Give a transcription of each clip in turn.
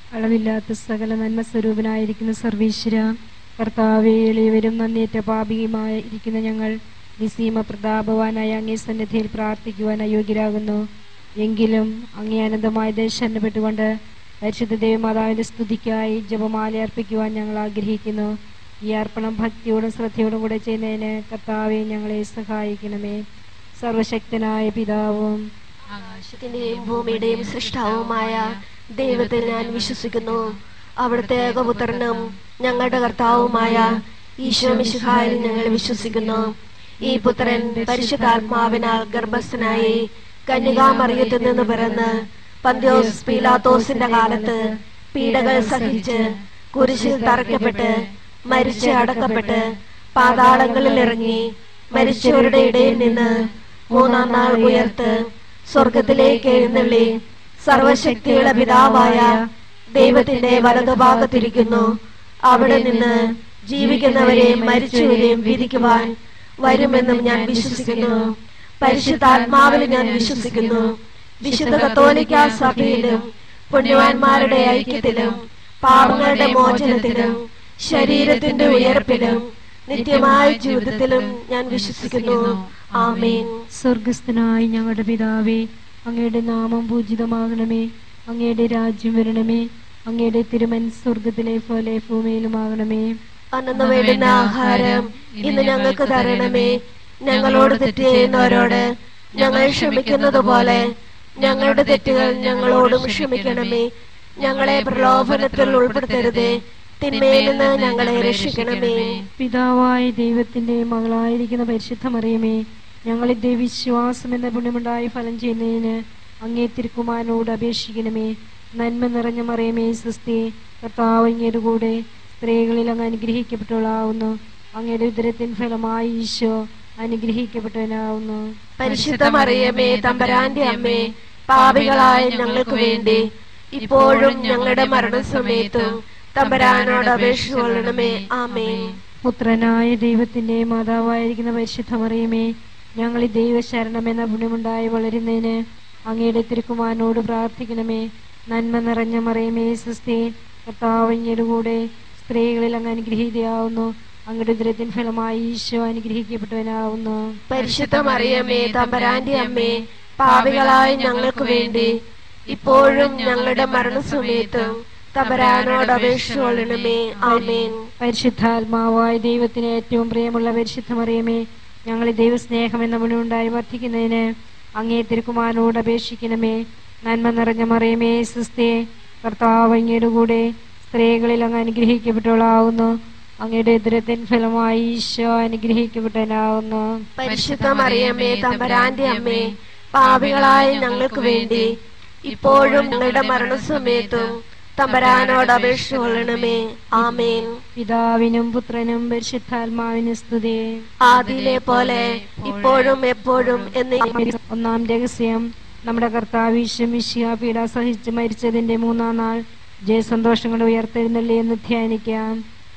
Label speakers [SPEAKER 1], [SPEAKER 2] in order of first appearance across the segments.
[SPEAKER 1] അളവില്ലാത്ത സകല നന്മ സ്വരൂപനായിരിക്കുന്ന സർവീശ്വര കർത്താവെ എളിയവരും നന്ദിയേറ്റ പാപിയുമായി ഇരിക്കുന്ന ഞങ്ങൾ നിസീമ പ്രതാപവാനായ അങ്ങേ സന്നിധിയിൽ പ്രാർത്ഥിക്കുവാൻ അയോഗ്യരാകുന്നു എങ്കിലും അങ്ങേ അനന്തമായ ദേശപ്പെട്ടുകൊണ്ട് പരിശുദ്ധ ദേവമാതാവിന്റെ സ്തുതിക്കായി ജപമാല അർപ്പിക്കുവാൻ ഞങ്ങൾ ആഗ്രഹിക്കുന്നു ഈ അർപ്പണം ഭക്തിയോടും ശ്രദ്ധയോടും കൂടെ ചെയ്യുന്നതിന് കർത്താവെ ഞങ്ങളെ സഹായിക്കണമേ സർവശക്തനായ പിതാവും
[SPEAKER 2] ആകാശത്തിന്റെയും ഭൂമിയുടെയും സൃഷ്ടാവുമായ ദൈവത്തിൽ ഞാൻ വിശ്വസിക്കുന്നു അവിടുത്തെ ഏകപുത്രനും ഞങ്ങളുടെ കർത്താവുമായ ഈശോ മിശിഹായിൽ ഞങ്ങൾ വിശ്വസിക്കുന്നു ഈ പുത്രൻ പരിശുദ്ധാത്മാവിനാൽ ഗർഭസ്ഥനായി കന്യകാമറിയത്തിൽ നിന്ന് പിറന്ന് പന്ത്യോസ് പീലാത്തോസിന്റെ കാലത്ത് പീഡകൾ സഹിച്ച് കുരിശിൽ തറയ്ക്കപ്പെട്ട് മരിച്ച് അടക്കപ്പെട്ട് പാതാളങ്ങളിൽ ഇറങ്ങി മരിച്ചവരുടെ ഇടയിൽ നിന്ന് മൂന്നാം നാൾ ഉയർത്ത് സ്വർഗത്തിലേക്ക് എഴുന്നള്ളി സർവശക്തിയുടെ പിതാവായ ദൈവത്തിന്റെ വലതുഭാഗത്തിരിക്കുന്നു അവിടെ നിന്ന് ജീവിക്കുന്നവരെയും മരിച്ചവരെയും വിധിക്കുവാൻ വരുമെന്നും ഞാൻ വിശ്വസിക്കുന്നു പരിശുദ്ധാത്മാവിൽ ഞാൻ വിശ്വസിക്കുന്നു വിശുദ്ധ കത്തോലിക്ക സഭയിലും പുണ്യവാന്മാരുടെ ഐക്യത്തിലും പാപങ്ങളുടെ മോചനത്തിലും ശരീരത്തിന്റെ ഉയർപ്പിലും നിത്യമായ ജീവിതത്തിലും ഞാൻ വിശ്വസിക്കുന്നു ആമേൻ
[SPEAKER 1] സ്വർഗസ്ഥനായി ഞങ്ങളുടെ പിതാവേ അങ്ങയുടെ നാമം പൂജിതമാകണമേ അങ്ങയുടെ രാജ്യം വരണമേ അങ്ങയുടെ തിരുമൻ സ്വർഗത്തിലെ പോലെ ഭൂമിയിലുമാകണമേ
[SPEAKER 2] അന്നു വേണ്ടുന്ന ആഹാരം ഇന്ന് ഞങ്ങൾക്ക് തരണമേ ഞങ്ങളോട് തെറ്റ് ചെയ്യുന്നവരോട് ഞങ്ങൾ ക്ഷമിക്കുന്നത് പോലെ ഞങ്ങളുടെ തെറ്റുകൾ ഞങ്ങളോടും ക്ഷമിക്കണമേ ഞങ്ങളെ പ്രലോഭനത്തിൽ ഉൾപ്പെടുത്തരുതേ തിന്മയിൽ നിന്ന് ഞങ്ങളെ രക്ഷിക്കണമേ
[SPEAKER 1] പിതാവായ ദൈവത്തിന്റെ മകളായിരിക്കുന്ന പരിശുദ്ധ മറിയമേ ഞങ്ങളിന്റെ വിശ്വാസം എന്ന പുണ്യമുണ്ടായി ഫലം ചെയ്യുന്നതിന് അങ്ങേ തിരുക്കുമാരനോട് അപേക്ഷിക്കണമേ നന്മ നിറഞ്ഞ മറിയമേ സൃഷ്ടി കർത്താവ് അങ്ങയുടെ കൂടെ സ്ത്രീകളിൽ അങ്ങ് അനുഗ്രഹിക്കപ്പെട്ടവളാവുന്നു അങ്ങയുടെ ഉദരത്തിൻ ഫലമായി ഈശോ അനുഗ്രഹിക്കപ്പെട്ടവനാവുന്നു
[SPEAKER 2] പരിശുദ്ധ മറിയമേ തമ്പരാന്റെ അമ്മേ പാപികളായ ഞങ്ങൾക്ക് വേണ്ടി ഇപ്പോഴും ഞങ്ങളുടെ മരണസമയത്തും തമ്പരാനോട് അപേക്ഷ കൊള്ളണമേ ആമേൻ
[SPEAKER 1] പുത്രനായ ദൈവത്തിന്റെ മാതാവായിരിക്കുന്ന പരിശുദ്ധ മറിയമേ ഞങ്ങൾ ഈ ദൈവശരണം എന്ന പുണ്യമുണ്ടായി വളരുന്നതിന് അങ്ങയുടെ തിരുക്കുമാരനോട് പ്രാർത്ഥിക്കണമേ നന്മ നിറഞ്ഞ മറിയമേ സൃഷ്ടി കർത്താവ് അങ്ങയുടെ കൂടെ സ്ത്രീകളിൽ അങ്ങ് അനുഗ്രഹീതയാവുന്നു അങ്ങയുടെ ഉദരത്തിൻ ഫലമായി ഈശോ അനുഗ്രഹിക്കപ്പെട്ടവനാവുന്നു
[SPEAKER 2] പരിശുദ്ധ മറിയമേ തമ്പരാന്റെ അമ്മേ പാപികളായ ഞങ്ങൾക്ക് വേണ്ടി ഇപ്പോഴും ഞങ്ങളുടെ മരണസമയത്തും തമ്പരാനോട് അപേക്ഷ കൊള്ളണമേ ആമേൻ
[SPEAKER 1] പരിശുദ്ധാത്മാവായ ദൈവത്തിന് ഏറ്റവും പ്രിയമുള്ള പരിശുദ്ധ മറിയമേ ഞങ്ങൾ ഈ ദൈവസ്നേഹം എന്ന മുഴുണ്ടായി വർദ്ധിക്കുന്നതിന് അങ്ങേ തിരുക്കുമാരനോട് അപേക്ഷിക്കണമേ നന്മ നിറഞ്ഞ മറിയമേ സുസ്ഥേ കർത്താവ് അങ്ങയുടെ കൂടെ സ്ത്രീകളിൽ അങ്ങ് അനുഗ്രഹിക്കപ്പെട്ടവളാവുന്നു അങ്ങയുടെ ഉദരത്തിൻ ഫലമായി ഈശോ അനുഗ്രഹിക്കപ്പെട്ടവനാവുന്നു
[SPEAKER 2] പരിശുദ്ധ മറിയമേ തമ്പരാന്റെ അമ്മേ പാപികളായ ഞങ്ങൾക്ക് വേണ്ടി ഇപ്പോഴും ഞങ്ങളുടെ മരണസമയത്തും തമ്പരാനോട് അപേക്ഷ കൊള്ളണമേ ആമേൻ
[SPEAKER 1] പിതാവിനും പുത്രനും പരിശുദ്ധാത്മാവിനും സ്തുതി
[SPEAKER 2] ആദിയിലെ പോലെ ഇപ്പോഴും എപ്പോഴും എന്ന്
[SPEAKER 1] ഒന്നാം രഹസ്യം നമ്മുടെ കർത്താവ് ഈശ്വമിഷ്യ പീഡ സഹിച്ച് മരിച്ചതിന്റെ മൂന്നാം നാൾ ജയസന്തോഷം കൊണ്ട് ഉയർത്തെഴുന്നള്ളി എന്ന് ധ്യാനിക്കാം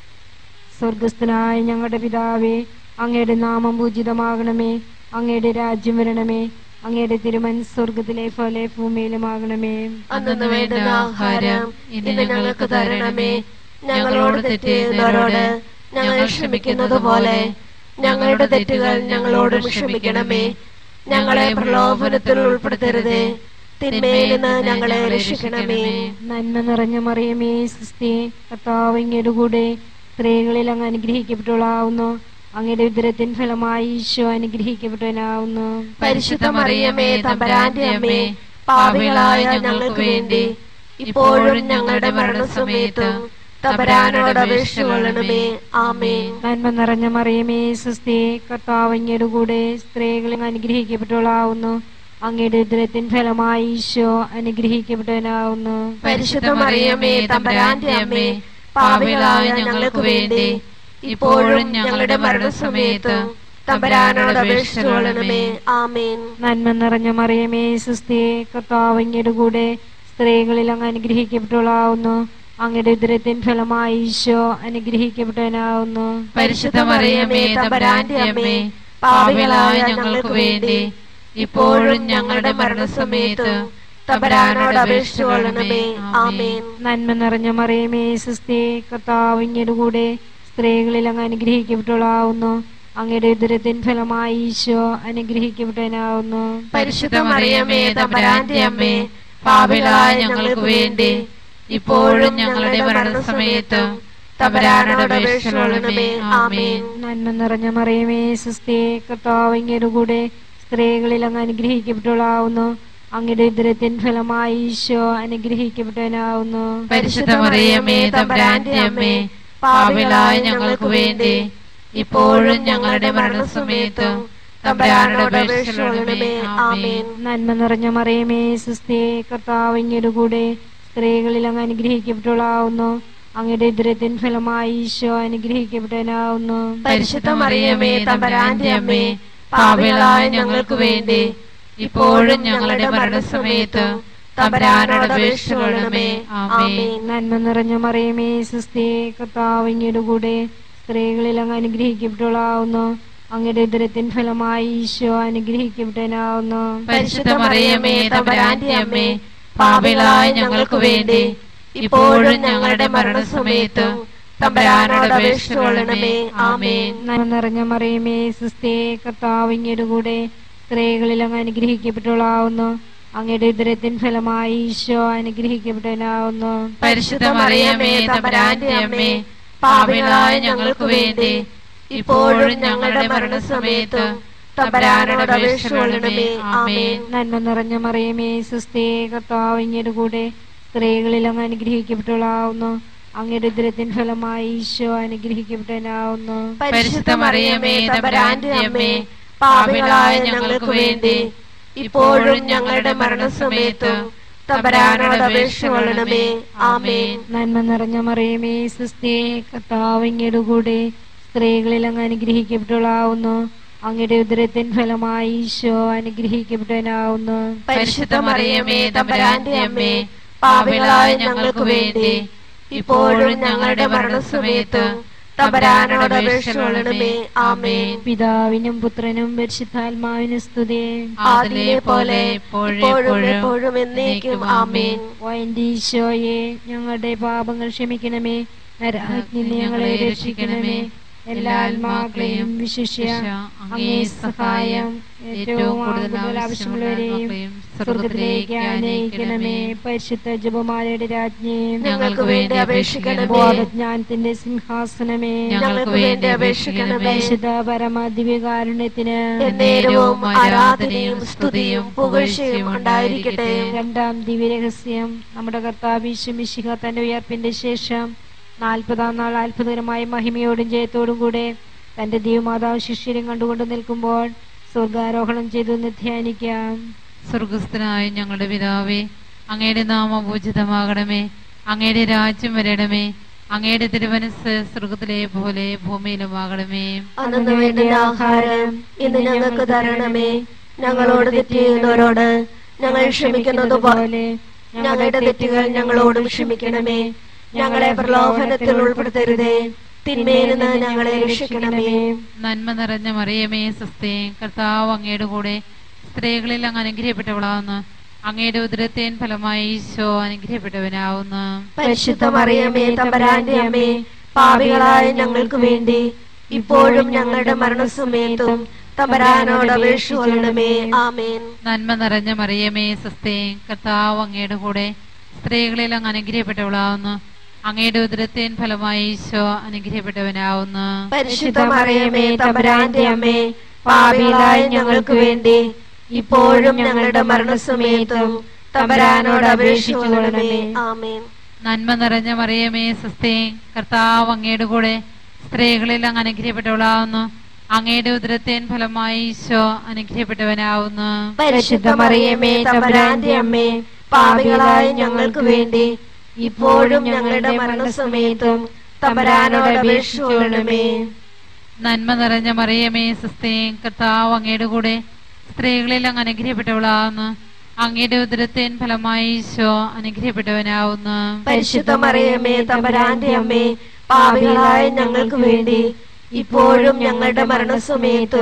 [SPEAKER 1] സ്വർഗസ്ഥനായ ഞങ്ങളുടെ പിതാവേ അങ്ങയുടെ നാമം പൂജിതമാകണമേ അങ്ങയുടെ രാജ്യം വരണമേ അങ്ങയുടെ തിരുമൻ സ്വർഗത്തിലെ പോലെ ഭൂമിയിലുമാകണമേ
[SPEAKER 2] അന്നു വേണ്ടുന്ന ആഹാരം ഇന്ന് ഞങ്ങൾക്ക് തരണമേ ഞങ്ങളോട് തെറ്റ് ചെയ്യുന്നവരോട് ഞങ്ങൾ ക്ഷമിക്കുന്നത് പോലെ ഞങ്ങളുടെ തെറ്റുകൾ ഞങ്ങളോടും ക്ഷമിക്കണമേ ഞങ്ങളെ പ്രലോഭനത്തിൽ ഉൾപ്പെടുത്തരുതേ തിന്മയിൽ നിന്ന് ഞങ്ങളെ രക്ഷിക്കണമേ
[SPEAKER 1] നന്മ നിറഞ്ഞ മറിയമേ സിസ്തി കർത്താവ് അങ്ങയുടെ കൂടെ സ്ത്രീകളിൽ അങ്ങ് അനുഗ്രഹിക്കപ്പെട്ടവളാവുന്നു അങ്ങയുടെ ഉദരത്തിൻ ഫലമായി ഈശോ അനുഗ്രഹിക്കപ്പെട്ടവനാവുന്നു
[SPEAKER 2] പരിശുദ്ധ മറിയമേ തമ്പരാന്റെ അമ്മേ പാപികളായ ഞങ്ങൾക്ക് വേണ്ടി ഇപ്പോഴും ഞങ്ങളുടെ മരണസമയത്തും തമ്പരാനോട് അപേക്ഷ കൊള്ളണമേ ആമേൻ
[SPEAKER 1] നന്മ നിറഞ്ഞ മറിയമേ സുസ്ഥി കർത്താവ് അങ്ങയുടെ കൂടെ സ്ത്രീകളിൽ അനുഗ്രഹിക്കപ്പെട്ടവളാവുന്നു അങ്ങയുടെ ഉദരത്തിൻ ഫലമായി ഈശോ അനുഗ്രഹിക്കപ്പെട്ടവനാവുന്നു
[SPEAKER 2] പരിശുദ്ധ മറിയമേ തമ്പരാന്റെ അമ്മേ പാപികളായ ഞങ്ങൾക്ക് വേണ്ടി ഇപ്പോഴും ഞങ്ങളുടെ മരണസമയത്തും തമ്പരാനോട് അപേക്ഷ കൊള്ളണമേ ആമേൻ
[SPEAKER 1] നന്മ നിറഞ്ഞ മറിയമേ സുസ്ഥി കർത്താവ് അങ്ങയുടെ കൂടെ സ്ത്രീകളിൽ അങ്ങ് അനുഗ്രഹിക്കപ്പെട്ടവളാവുന്നു അങ്ങയുടെ ഉദരത്തിൻ ഫലമായി ഈശോ അനുഗ്രഹിക്കപ്പെട്ടവനാവുന്നു
[SPEAKER 2] പരിശുദ്ധ മറിയമേ തമ്പരാന്റെ അമ്മേ പാപികളായ ഞങ്ങൾക്ക് വേണ്ടി ഇപ്പോഴും ഞങ്ങളുടെ മരണസമയത്തും തമ്പുരാനോട് അപേക്ഷിച്ചു കൊള്ളണമേ ആമേൻ
[SPEAKER 1] നന്മ നിറഞ്ഞ മറിയമേ സുസ്ഥേ കർത്താവ് ഇങ്ങയുടെ കൂടെ സ്ത്രീകളിൽ അങ്ങ് അനുഗ്രഹിക്കപ്പെട്ടവളാവുന്നു അങ്ങയുടെ ഉദരത്തിൻ ഫലമായി ഈശോ അനുഗ്രഹിക്കപ്പെട്ടവനാവുന്നു
[SPEAKER 2] പരിശുദ്ധ മറിയമേ തമ്പുരാന്റെ അമ്മേ പാപികളായ ഞങ്ങൾക്ക് വേണ്ടി ഇപ്പോഴും ഞങ്ങളുടെ മരണസമയത്തും തമ്പുരാനോട് അപേക്ഷിച്ചു കൊള്ളണമേ ആമേൻ
[SPEAKER 1] നന്മ നിറഞ്ഞ മറിയമേ സുസ്ഥേ കർത്താവ് ഇങ്ങയുടെ കൂടെ സ്ത്രീകളിൽ അങ്ങ് അനുഗ്രഹിക്കപ്പെട്ടവളാവുന്നു അങ്ങയുടെ ഉദരത്തിൻ ഫലമായി ഈശോ അനുഗ്രഹിക്കപ്പെട്ടവനാവുന്നു
[SPEAKER 2] പരിശുദ്ധ മറിയമേ തമ്പുരാന്റെ അമ്മേ പാപികളായ ഞങ്ങൾക്ക് വേണ്ടി ഇപ്പോഴും ഞങ്ങളുടെ മരണസമയത്തും തമ്പുരാനോട് അപേക്ഷിച്ചു കൊള്ളണമേ ആമേൻ
[SPEAKER 1] നന്മ നിറഞ്ഞ മറിയമേ സുസ്ഥേ കർത്താവ് ഇങ്ങയുടെ കൂടെ സ്ത്രീകളിൽ അങ്ങ് അനുഗ്രഹിക്കപ്പെട്ടവളാവുന്നു അങ്ങയുടെ ഉദരത്തിൻ ഫലമായി ഈശോ അനുഗ്രഹിക്കപ്പെട്ടവനാവുന്നു
[SPEAKER 2] പരിശുദ്ധ മറിയമേ തമ്പുരാന്റെ അമ്മേ പാപികളായ ഞങ്ങൾക്ക് വേണ്ടി ഇപ്പോഴും ഞങ്ങളുടെ മരണസമയത്ത് തമ്പുരാനോട് അപേക്ഷിച്ചു കൊള്ളണമേ ആമേൻ
[SPEAKER 1] നന്മ നിറഞ്ഞ മറിയമേ സുസ്ഥേ കർത്താവ് ഇങ്ങയുടെ കൂടെ സ്ത്രീകളിൽ അങ്ങ് അനുഗ്രഹിക്കപ്പെട്ടവളാവുന്നു അങ്ങയുടെ ഉദരത്തിൻ ഫലമായി ഈശോ അനുഗ്രഹിക്കപ്പെട്ടവനാവുന്നു
[SPEAKER 2] പരിശുദ്ധ മറിയമേ തമ്പുരാന്റെ അമ്മേ പാപികളായ ഞങ്ങൾക്ക് വേണ്ടി ഇപ്പോഴും ഞങ്ങളുടെ മരണസമയത്ത് തമ്പുരാനോട് അപേക്ഷിച്ചു കൊള്ളണമേ ആമേൻ
[SPEAKER 1] നന്മ നിറഞ്ഞ മറിയമേ സുസ്ഥേ കർത്താവ് ഇങ്ങയുടെ കൂടെ സ്ത്രീകളിൽ അങ്ങ് അനുഗ്രഹിക്കപ്പെട്ടവളാവുന്നു അങ്ങയുടെ ഉദരത്തിൻ ഫലമായി ഈശോ അനുഗ്രഹിക്കപ്പെട്ടവനാവുന്നു
[SPEAKER 2] പരിശുദ്ധ മറിയമേ തമ്പുരാന്റെ അമ്മേ പാപികളായ ഞങ്ങൾക്ക് വേണ്ടി ഇപ്പോഴും ഞങ്ങളുടെ മരണസമയത്ത് തമ്പുരാനോട് അപേക്ഷിച്ചു കൊള്ളണമേ ആമേൻ
[SPEAKER 1] നന്മ നിറഞ്ഞ മറിയമേ സുസ്ഥേ കർത്താവ് ഇങ്ങയുടെ കൂടെ സ്ത്രീകളിൽ അങ്ങ് അനുഗ്രഹിക്കപ്പെട്ടവളാവുന്നു അങ്ങയുടെ ഉദരത്തിൻ ഫലമായി ഈശോ അനുഗ്രഹിക്കപ്പെട്ടവനാവുന്നു
[SPEAKER 2] പരിശുദ്ധ മറിയമേ തമ്പുരാന്റെ അമ്മേ പാപികളായ ഞങ്ങൾക്ക് വേണ്ടി ഇപ്പോഴും ഞങ്ങളുടെ മരണസമയത്ത് തമ്പുരാനോട് അപേക്ഷിച്ചു കൊള്ളണമേ ആമേൻ
[SPEAKER 1] നന്മ നിറഞ്ഞ മറിയമേ സുസ്ഥേ കർത്താവ് ഇങ്ങയുടെ കൂടെ സ്ത്രീകളിൽ അങ്ങ് അനുഗ്രഹിക്കപ്പെട്ടവളാവുന്നു അങ്ങയുടെ ഉദരത്തിൻ ഫലമായി ഈശോ അനുഗ്രഹിക്കപ്പെട്ടവനാവുന്നു
[SPEAKER 2] പരിശുദ്ധ മറിയമേ തമ്പുരാന്റെ അമ്മേ പാപികളായ ഞങ്ങൾക്ക് വേണ്ടി ഇപ്പോഴും ഞങ്ങളുടെ മരണസമയത്ത് തമ്പുരാനോട് അപേക്ഷിച്ചു കൊള്ളണമേ ആമേൻ
[SPEAKER 1] പിതാവിനും പുത്രനും പരിശുദ്ധാത്മാവിനും സ്തുതി
[SPEAKER 2] അതിലെ പോലെ ഇപ്പോഴും എപ്പോഴും എന്നേക്കും ആമേൻ
[SPEAKER 1] ഓ എന്റെ ഈശോയെ ഞങ്ങളുടെ പാപങ്ങൾ ക്ഷമിക്കണമേ നരാജ്ഞിൽ നിന്ന് ഞങ്ങളെ രക്ഷിക്കണമേ എല്ലാ ആത്മാക്കളെയും വിശിഷ്യ അങ്ങേ സഹായം ഏറ്റവും കൂടുതൽ ആവശ്യമുള്ളവരെയും സ്വർഗത്തിലേക്ക് ആനയിക്കണമേ പരിശുദ്ധ ജപമാലയുടെ രാജ്ഞിയും
[SPEAKER 2] ഞങ്ങൾക്ക് വേണ്ടി അപേക്ഷിക്കണമേ
[SPEAKER 1] ബോധജ്ഞാനത്തിന്റെ സിംഹാസനമേ
[SPEAKER 2] ഞങ്ങൾക്ക് വേണ്ടി അപേക്ഷിക്കണമേ
[SPEAKER 1] പരിശുദ്ധ പരമദിവ്യകാരുണ്യത്തിന്
[SPEAKER 2] എന്നേരവും ആരാധനയും സ്തുതിയും പുകഴ്ചയും ഉണ്ടായിരിക്കട്ടെ
[SPEAKER 1] രണ്ടാം ദിവ്യരഹസ്യം നമ്മുടെ കർത്താവിശു മിശിഹ തന്റെ ഉയർപ്പിന്റെ ശേഷം നാൽപ്പതാം നാൾ അത്ഭുതകരമായ മഹിമയോടും ജയത്തോടും കൂടെ തന്റെ ദൈവമാതാവ് ശിഷ്യരും കണ്ടുകൊണ്ട് നിൽക്കുമ്പോൾ സ്വർഗാരോഹണം ചെയ്തു എന്ന് ധ്യാനിക്കാം
[SPEAKER 3] സ്വർഗസ്ഥനായ ഞങ്ങളുടെ പിതാവേ അങ്ങയുടെ നാമം പൂജിതമാകണമേ അങ്ങയുടെ രാജ്യം വരണമേ അങ്ങയുടെ തിരുവനസ് സ്വർഗത്തിലെ പോലെ ഭൂമിയിലുമാകണമേ
[SPEAKER 2] അന്നു വേണ്ടുന്ന ആഹാരം ഇന്ന് ഞങ്ങൾക്ക് തരണമേ ഞങ്ങളോട് തെറ്റ് ചെയ്യുന്നവരോട് ഞങ്ങൾ ക്ഷമിക്കുന്നത് പോലെ ഞങ്ങളുടെ തെറ്റുകൾ ഞങ്ങളോടും ക്ഷമിക്കണമേ ഞങ്ങളെ പ്രലോഭനത്തിൽ ഉൾപ്പെടുത്തരുതേ തിന്മയിൽ നിന്ന് ഞങ്ങളെ രക്ഷിക്കണമേ
[SPEAKER 3] നന്മ നിറഞ്ഞ മറിയമേ സ്വസ്തേ കർത്താവ് അങ്ങയുടെ കൂടെ സ്ത്രീകളിൽ അങ്ങ് അനുഗ്രഹിക്കപ്പെട്ടവളാവുന്നു അങ്ങയുടെ ഉദരത്തേൻ ഫലമായി ഈശോ അനുഗ്രഹിക്കപ്പെട്ടവനാവുന്നു
[SPEAKER 2] പരിശുദ്ധ മറിയമേ തമ്പരാന്റെ അമ്മേ പാപികളായ ഞങ്ങൾക്ക് വേണ്ടി ഇപ്പോഴും ഞങ്ങളുടെ മരണസമയത്തും തമ്പരാനോട് അപേക്ഷിച്ചു കൊള്ളണമേ ആമേൻ
[SPEAKER 3] നന്മ നിറഞ്ഞ മറിയമേ സ്വസ്തേ കർത്താവ് അങ്ങയുടെ കൂടെ സ്ത്രീകളിൽ അങ്ങ് അനുഗ്രഹിക്കപ്പെട്ടവളാവുന്നു അങ്ങയുടെ ഉദരത്തേൻ ഫലമായി ഈശോ അനുഗ്രഹിക്കപ്പെട്ടവനാവുന്നു
[SPEAKER 2] പരിശുദ്ധ മറിയമേ തമ്പരാന്റെ അമ്മേ പാപികളായ ഞങ്ങൾക്ക് വേണ്ടി ഇപ്പോഴും ഞങ്ങളുടെ മരണസമയത്തും തമ്പരാനോട് അപേക്ഷിച്ചു കൊള്ളണമേ ആമേൻ
[SPEAKER 3] നന്മ നിറഞ്ഞ മറിയമേ സ്വസ്തേ കർത്താവ് അങ്ങയുടെ കൂടെ സ്ത്രീകളിൽ അങ്ങ് അനുഗ്രഹിക്കപ്പെട്ടവളാവുന്നു അങ്ങയുടെ ഉദരത്തേൻ ഫലമായി ഈശോ അനുഗ്രഹിക്കപ്പെട്ടവനാവുന്നു
[SPEAKER 2] പരിശുദ്ധ മറിയമേ തമ്പരാന്റെ അമ്മേ പാപികളായ ഞങ്ങൾക്ക് വേണ്ടി ഇപ്പോഴും ഞങ്ങളുടെ മരണസമയത്തും തമ്പരാനോട് അപേക്ഷിച്ചു കൊള്ളണമേ
[SPEAKER 3] നന്മ നിറഞ്ഞ മറിയമേ സ്വസ്തേ കർത്താവ് അങ്ങയുടെ കൂടെ സ്ത്രീകളിൽ അങ്ങ് അനുഗ്രഹിക്കപ്പെട്ടവളാവുന്നു അങ്ങയുടെ ഉദരത്തേൻ ഫലമായി ഈശോ അനുഗ്രഹിക്കപ്പെട്ടവനാവുന്നു
[SPEAKER 2] പരിശുദ്ധ മറിയമേ തമ്പരാന്റെ അമ്മേ പാപികളായ ഞങ്ങൾക്ക് വേണ്ടി ഇപ്പോഴും ഞങ്ങളുടെ മരണസമയത്തും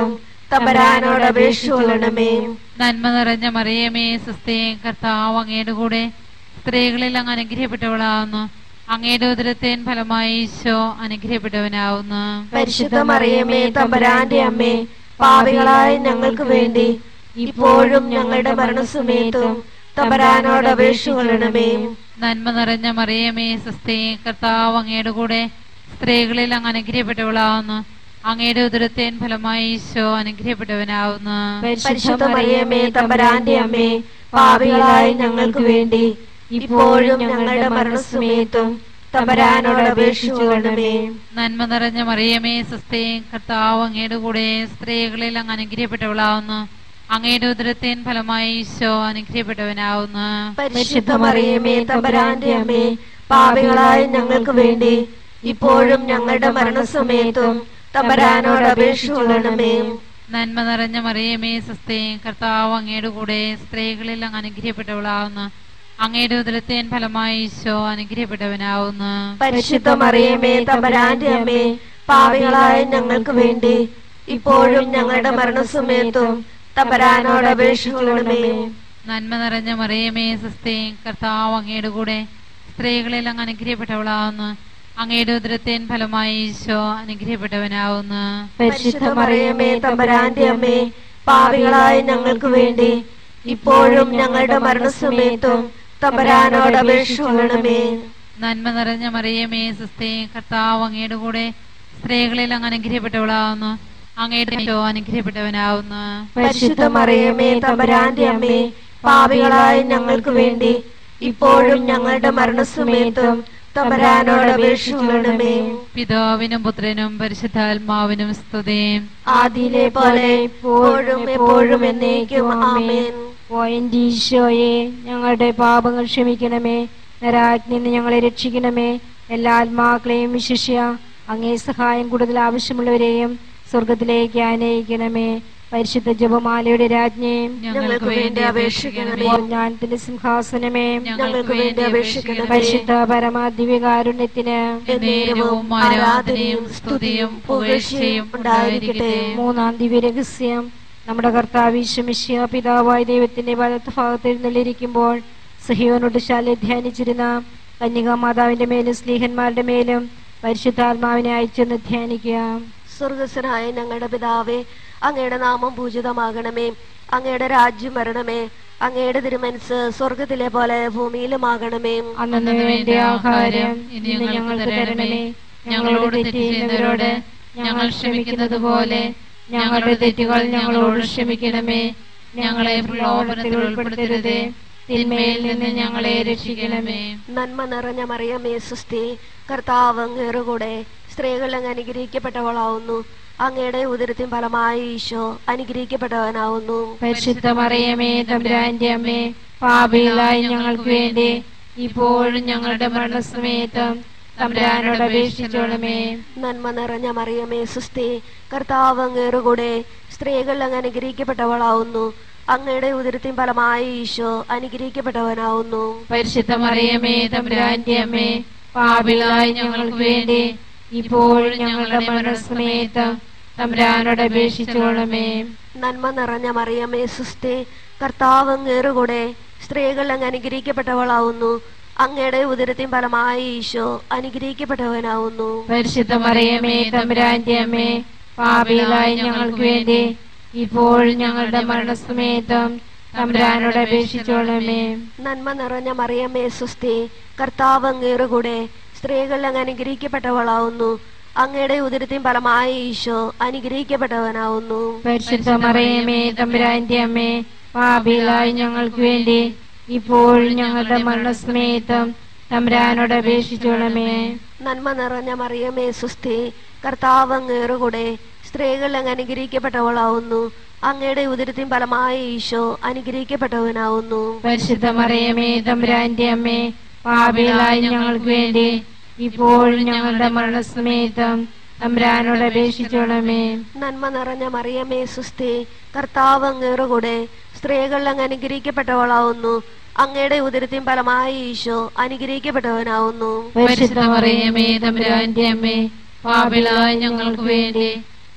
[SPEAKER 2] തമ്പരാനോട് അപേക്ഷിച്ചുകൊള്ളണമേ
[SPEAKER 3] നന്മ നിറഞ്ഞ മറിയമേ സുസ്ഥേ കർത്താവ് അങ്ങയുടെ കൂടെ സ്ത്രീകളിൽ അങ്ങ് അനുഗ്രഹിക്കപ്പെട്ടവളാവുന്നു അങ്ങയുടെ ഉദരത്തേൻ ഫലമായി ഈശോ അനുഗ്രഹിക്കപ്പെട്ടവനാവുന്നു
[SPEAKER 2] പരിശുദ്ധ മറിയമേ തമ്പരാന്റെ അമ്മേ പാപികളായ ഞങ്ങൾക്ക് വേണ്ടി ഇപ്പോഴും ഞങ്ങളുടെ മരണസമയത്തും തമ്പരാനോട് അപേക്ഷിച്ചുകൊള്ളണമേ
[SPEAKER 3] നന്മ നിറഞ്ഞ മറിയമേ സുസ്ഥേ കർത്താവ് അങ്ങയുടെ കൂടെ സ്ത്രീകളിൽ അങ്ങ് അനുഗ്രഹിക്കപ്പെട്ടവളാവുന്നു അങ്ങയുടെ ഉദരത്തേൻ ഫലമായി ഈശോ അനുഗ്രഹിക്കപ്പെട്ടവനാവുന്നു
[SPEAKER 2] പരിശുദ്ധ മറിയമേ തമ്പരാന്റെ അമ്മേ പാപികളായ ഞങ്ങൾക്ക് വേണ്ടി ഇപ്പോഴും ഞങ്ങളുടെ മരണസമയത്തും തമ്പരാനോട് അപേക്ഷിച്ചുകൊള്ളണമേ
[SPEAKER 3] നന്മ നിറഞ്ഞ മറിയമേ സുസ്ഥേ കർത്താവ് അങ്ങയുടെ കൂടെ സ്ത്രീകളിൽ അങ്ങ് അനുഗ്രഹിക്കപ്പെട്ടവളാവുന്നു അങ്ങയുടെ ഉദരത്തേൻ ഫലമായി ഈശോ അനുഗ്രഹിക്കപ്പെട്ടവനാവുന്നു
[SPEAKER 2] പരിശുദ്ധ മറിയമേ തമ്പരാന്റെ അമ്മേ പാപികളായ ഞങ്ങൾക്ക് വേണ്ടി ഇപ്പോഴും ഞങ്ങളുടെ മരണസമയത്തും തമ്പരാനോട് അപേക്ഷിച്ചുകൊള്ളണമേ
[SPEAKER 3] നന്മ നിറഞ്ഞ മറിയമേ സുസ്ഥേ കർത്താവ് അങ്ങയുടെ കൂടെ സ്ത്രീകളിൽ അങ്ങ് അനുഗ്രഹിക്കപ്പെട്ടവളാവുന്നു അങ്ങയുടെ ഉദരത്തേൻ ഫലമായി ഈശോ അനുഗ്രഹിക്കപ്പെട്ടവനാവുന്നു
[SPEAKER 2] പരിശുദ്ധ മറിയമേ തമ്പരാന്റെ അമ്മേ പാപികളായ ഞങ്ങൾക്ക് വേണ്ടി ഇപ്പോഴും ഞങ്ങളുടെ മരണസമയത്തും തമ്പരാനോട് അപേക്ഷിച്ചുകൊള്ളണമേ
[SPEAKER 3] നന്മ നിറഞ്ഞ മറിയമേ സുസ്ഥേ കർത്താവ് അങ്ങയുടെ കൂടെ സ്ത്രീകളിൽ അങ്ങ് അനുഗ്രഹിക്കപ്പെട്ടവളാവുന്നു അങ്ങയുടെ ഉദരത്തേൻ ഫലമായി ഈശോ അനുഗ്രഹിക്കപ്പെട്ടവനാവുന്നു
[SPEAKER 2] പരിശുദ്ധ മറിയമേ തമ്പരാന്റെ അമ്മേ പാപികളായ ഞങ്ങൾക്ക് വേണ്ടി ഇപ്പോഴും ഞങ്ങളുടെ മരണസമയത്തും തമ്പരാനോട് അപേക്ഷിച്ചുകൊള്ളണമേ
[SPEAKER 3] നന്മ നിറഞ്ഞ മറിയമേ സുസ്ഥേ കർത്താവ് അങ്ങയുടെ കൂടെ സ്ത്രീകളിൽ അങ്ങ് അനുഗ്രഹിക്കപ്പെട്ടവളാവുന്നു അങ്ങയുടെ ഈശോ അനുഗ്രഹിക്കപ്പെട്ടവനാവുന്നു
[SPEAKER 2] പരിശുദ്ധ മറിയമേ തമ്പരാന്റെ അമ്മേ പാപികളായ ഞങ്ങൾക്ക് വേണ്ടി ഇപ്പോഴും ഞങ്ങളുടെ മരണസമയത്തും തമ്പരാനോട് അപേക്ഷിച്ചുകൊള്ളണമേ
[SPEAKER 3] പിതാവിനും പുത്രനും പരിശുദ്ധാത്മാവിനും സ്തുതിയും
[SPEAKER 2] ആദിയിലെ പോലെ ഇപ്പോഴും എപ്പോഴും എന്നേക്കും ആമേൻ
[SPEAKER 1] ഓ എന്റെ ഈശോയെ ഞങ്ങളുടെ പാപങ്ങൾ ക്ഷമിക്കണമേ നരാജ്ഞ നിന്ന് ഞങ്ങളെ രക്ഷിക്കണമേ എല്ലാ ആത്മാക്കളെയും വിശിഷ്യ അങ്ങേ സഹായം കൂടുതൽ ആവശ്യമുള്ളവരെയും സ്വർഗത്തിലേക്ക് ആനയിക്കണമേ പരിശുദ്ധ ജപമാലയുടെ രാജ്ഞയും
[SPEAKER 3] ഞങ്ങൾക്ക് വേണ്ടി അപേക്ഷിക്കണമേ
[SPEAKER 1] ജ്ഞാനത്തിന്റെ സിംഹാസനമേ
[SPEAKER 2] ഞങ്ങൾക്ക് വേണ്ടി അപേക്ഷിക്കണമേ
[SPEAKER 1] പരിശുദ്ധ പരമാദിവ്യകാരുണ്യത്തിന്
[SPEAKER 3] എന്നേരവും ആരാധനയും സ്തുതിയും പുകഴ്ചയും ഉണ്ടായിരിക്കട്ടെ
[SPEAKER 1] മൂന്നാം ദിവ്യരഹസ്യം നമ്മുടെ കർത്താവിശ്വമിഷ്യ പിതാവായ ദൈവത്തിന്റെ വലത്ത് ഭാഗത്ത് എഴുന്നള്ളിരിക്കുമ്പോൾ സഹിയോനോട് ശാലെ ധ്യാനിച്ചിരുന്ന കന്യകാ മാതാവിന്റെ മേലും സ്നേഹന്മാരുടെ മേലും പരിശുദ്ധാത്മാവിനെ അയച്ചെന്ന് ധ്യാനിക്കുക
[SPEAKER 2] സ്വർഗസ്വനായ ഞങ്ങളുടെ പിതാവേ അങ്ങയുടെ നാമം പൂജിതമാകണമേ അങ്ങയുടെ രാജ്യം വരണമേ അങ്ങയുടെ തിരുമനസ് സ്വർഗത്തിലെ പോലെ ഭൂമിയിലുമാകണമേ
[SPEAKER 1] അന്നു വേണ്ട ആഹാരം ഇന്ന് ഞങ്ങൾക്ക് തരണമേ ഞങ്ങളോട് തെറ്റ് ചെയ്യുന്നവരോട് ഞങ്ങൾ ക്ഷമിക്കുന്നത് പോലെ ഞങ്ങളുടെ തെറ്റുകൾ ഞങ്ങളോട് ക്ഷമിക്കണമേ ഞങ്ങളെ പ്രലോഭനത്തിൽ ഉൾപ്പെടുത്തരുതേ തിന്മയിൽ നിന്ന് ഞങ്ങളെ രക്ഷിക്കണമേ
[SPEAKER 2] നന്മ നിറഞ്ഞ മറിയമേ സുസ്തി കർത്താവ് അങ്ങേറുകൂടെ സ്ത്രീകൾ അങ്ങ് അനുഗ്രഹിക്കപ്പെട്ടവളാവുന്നു അങ്ങയുടെ ഉദരത്തിൻ ഫലമായി ഈശോ അനുഗ്രഹിക്കപ്പെട്ടവനാവുന്നു
[SPEAKER 1] പരിശുദ്ധ മറിയമേ തമ്പുരാന്റെ അമ്മേ പാപികളായ ഞങ്ങൾക്ക് വേണ്ടി ഇപ്പോഴും ഞങ്ങളുടെ മരണസമയത്തും തമ്പുരാനോട് അപേക്ഷിച്ചോളമേ
[SPEAKER 2] നന്മ നിറഞ്ഞ മറിയമേ സുസ്തി കർത്താവ് അങ്ങേറുകൂടെ സ്ത്രീകൾ അങ്ങ് അനുഗ്രഹിക്കപ്പെട്ടവളാവുന്നു അങ്ങയുടെ ഉദരത്തിൻ ഫലമായി ഈശോ അനുഗ്രഹിക്കപ്പെട്ടവനാവുന്നു
[SPEAKER 1] പരിശുദ്ധ മറിയമേ തമ്പുരാന്റെ അമ്മേ പാപികളായ ഞങ്ങൾക്ക് വേണ്ടി ഇപ്പോഴും ഞങ്ങളുടെ മരണസമയത്തും തമ്പുരാനോട് അപേക്ഷിച്ചോളമേ
[SPEAKER 2] നന്മ നിറഞ്ഞ മറിയമേ സുസ്തി കർത്താവ് അങ്ങേറുകൂടെ സ്ത്രീകൾ അങ്ങ് അനുഗ്രഹിക്കപ്പെട്ടവളാവുന്നു അങ്ങയുടെ ഉദരത്തിൻ ഫലമായി ഈശോ അനുഗ്രഹിക്കപ്പെട്ടവനാവുന്നു
[SPEAKER 1] പരിശുദ്ധ മറിയമേ തമ്പുരാന്റെ അമ്മേ പാപികളായ ഞങ്ങൾക്ക് വേണ്ടി ഇപ്പോഴും ഞങ്ങളുടെ മരണസമയത്തും തമ്പുരാനോട് അപേക്ഷിച്ചോളമേ
[SPEAKER 2] നന്മ നിറഞ്ഞ മറിയമേ സുസ്തി കർത്താവ് അങ്ങേറുകൂടെ സ്ത്രീകൾ അങ്ങ് അനുഗ്രഹിക്കപ്പെട്ടവളാവുന്നു അങ്ങയുടെ ഉദരത്തിൻ ഫലമായി ഈശോ അനുഗ്രഹിക്കപ്പെട്ടവനാവുന്നു
[SPEAKER 1] പരിശുദ്ധ മറിയമേ തമ്പുരാന്റെ അമ്മേ പാപികളായ ഞങ്ങൾക്ക് വേണ്ടി ഇപ്പോഴും ഞങ്ങളുടെ മരണസമയത്തും തമ്പുരാനോട് അപേക്ഷിച്ചോളമേ
[SPEAKER 2] നന്മ നിറഞ്ഞ മറിയമേ സുസ്തി കർത്താവ് അങ്ങേറുകൂടെ സ്ത്രീകൾ അങ്ങ് അനുഗ്രഹിക്കപ്പെട്ടവളാവുന്നു അങ്ങയുടെ ഉദരത്തിൻ ഫലമായി ഈശോ അനുഗ്രഹിക്കപ്പെട്ടവനാവുന്നു
[SPEAKER 1] പരിശുദ്ധ മറിയമേ തമ്പുരാന്റെ അമ്മേ പാപികളായ ഞങ്ങൾക്ക് വേണ്ടി ഇപ്പോഴും ഞങ്ങളുടെ മരണസമയത്തും തമ്പുരാനോട് അപേക്ഷിച്ചോളമേ
[SPEAKER 2] നന്മ നിറഞ്ഞ മറിയമേ സുസ്തി കർത്താവ് അങ്ങേറുകൂടെ സ്ത്രീകൾ അങ്ങ് അനുഗ്രഹിക്കപ്പെട്ടവളാവുന്നു അങ്ങയുടെ ഉദരത്തിൻ ഫലമായി ഈശോ അനുഗ്രഹിക്കപ്പെട്ടവനാവുന്നു
[SPEAKER 1] പരിശുദ്ധ മറിയമേ തമ്പുരാന്റെ അമ്മേ പാപികളായ ഞങ്ങൾക്ക് വേണ്ടി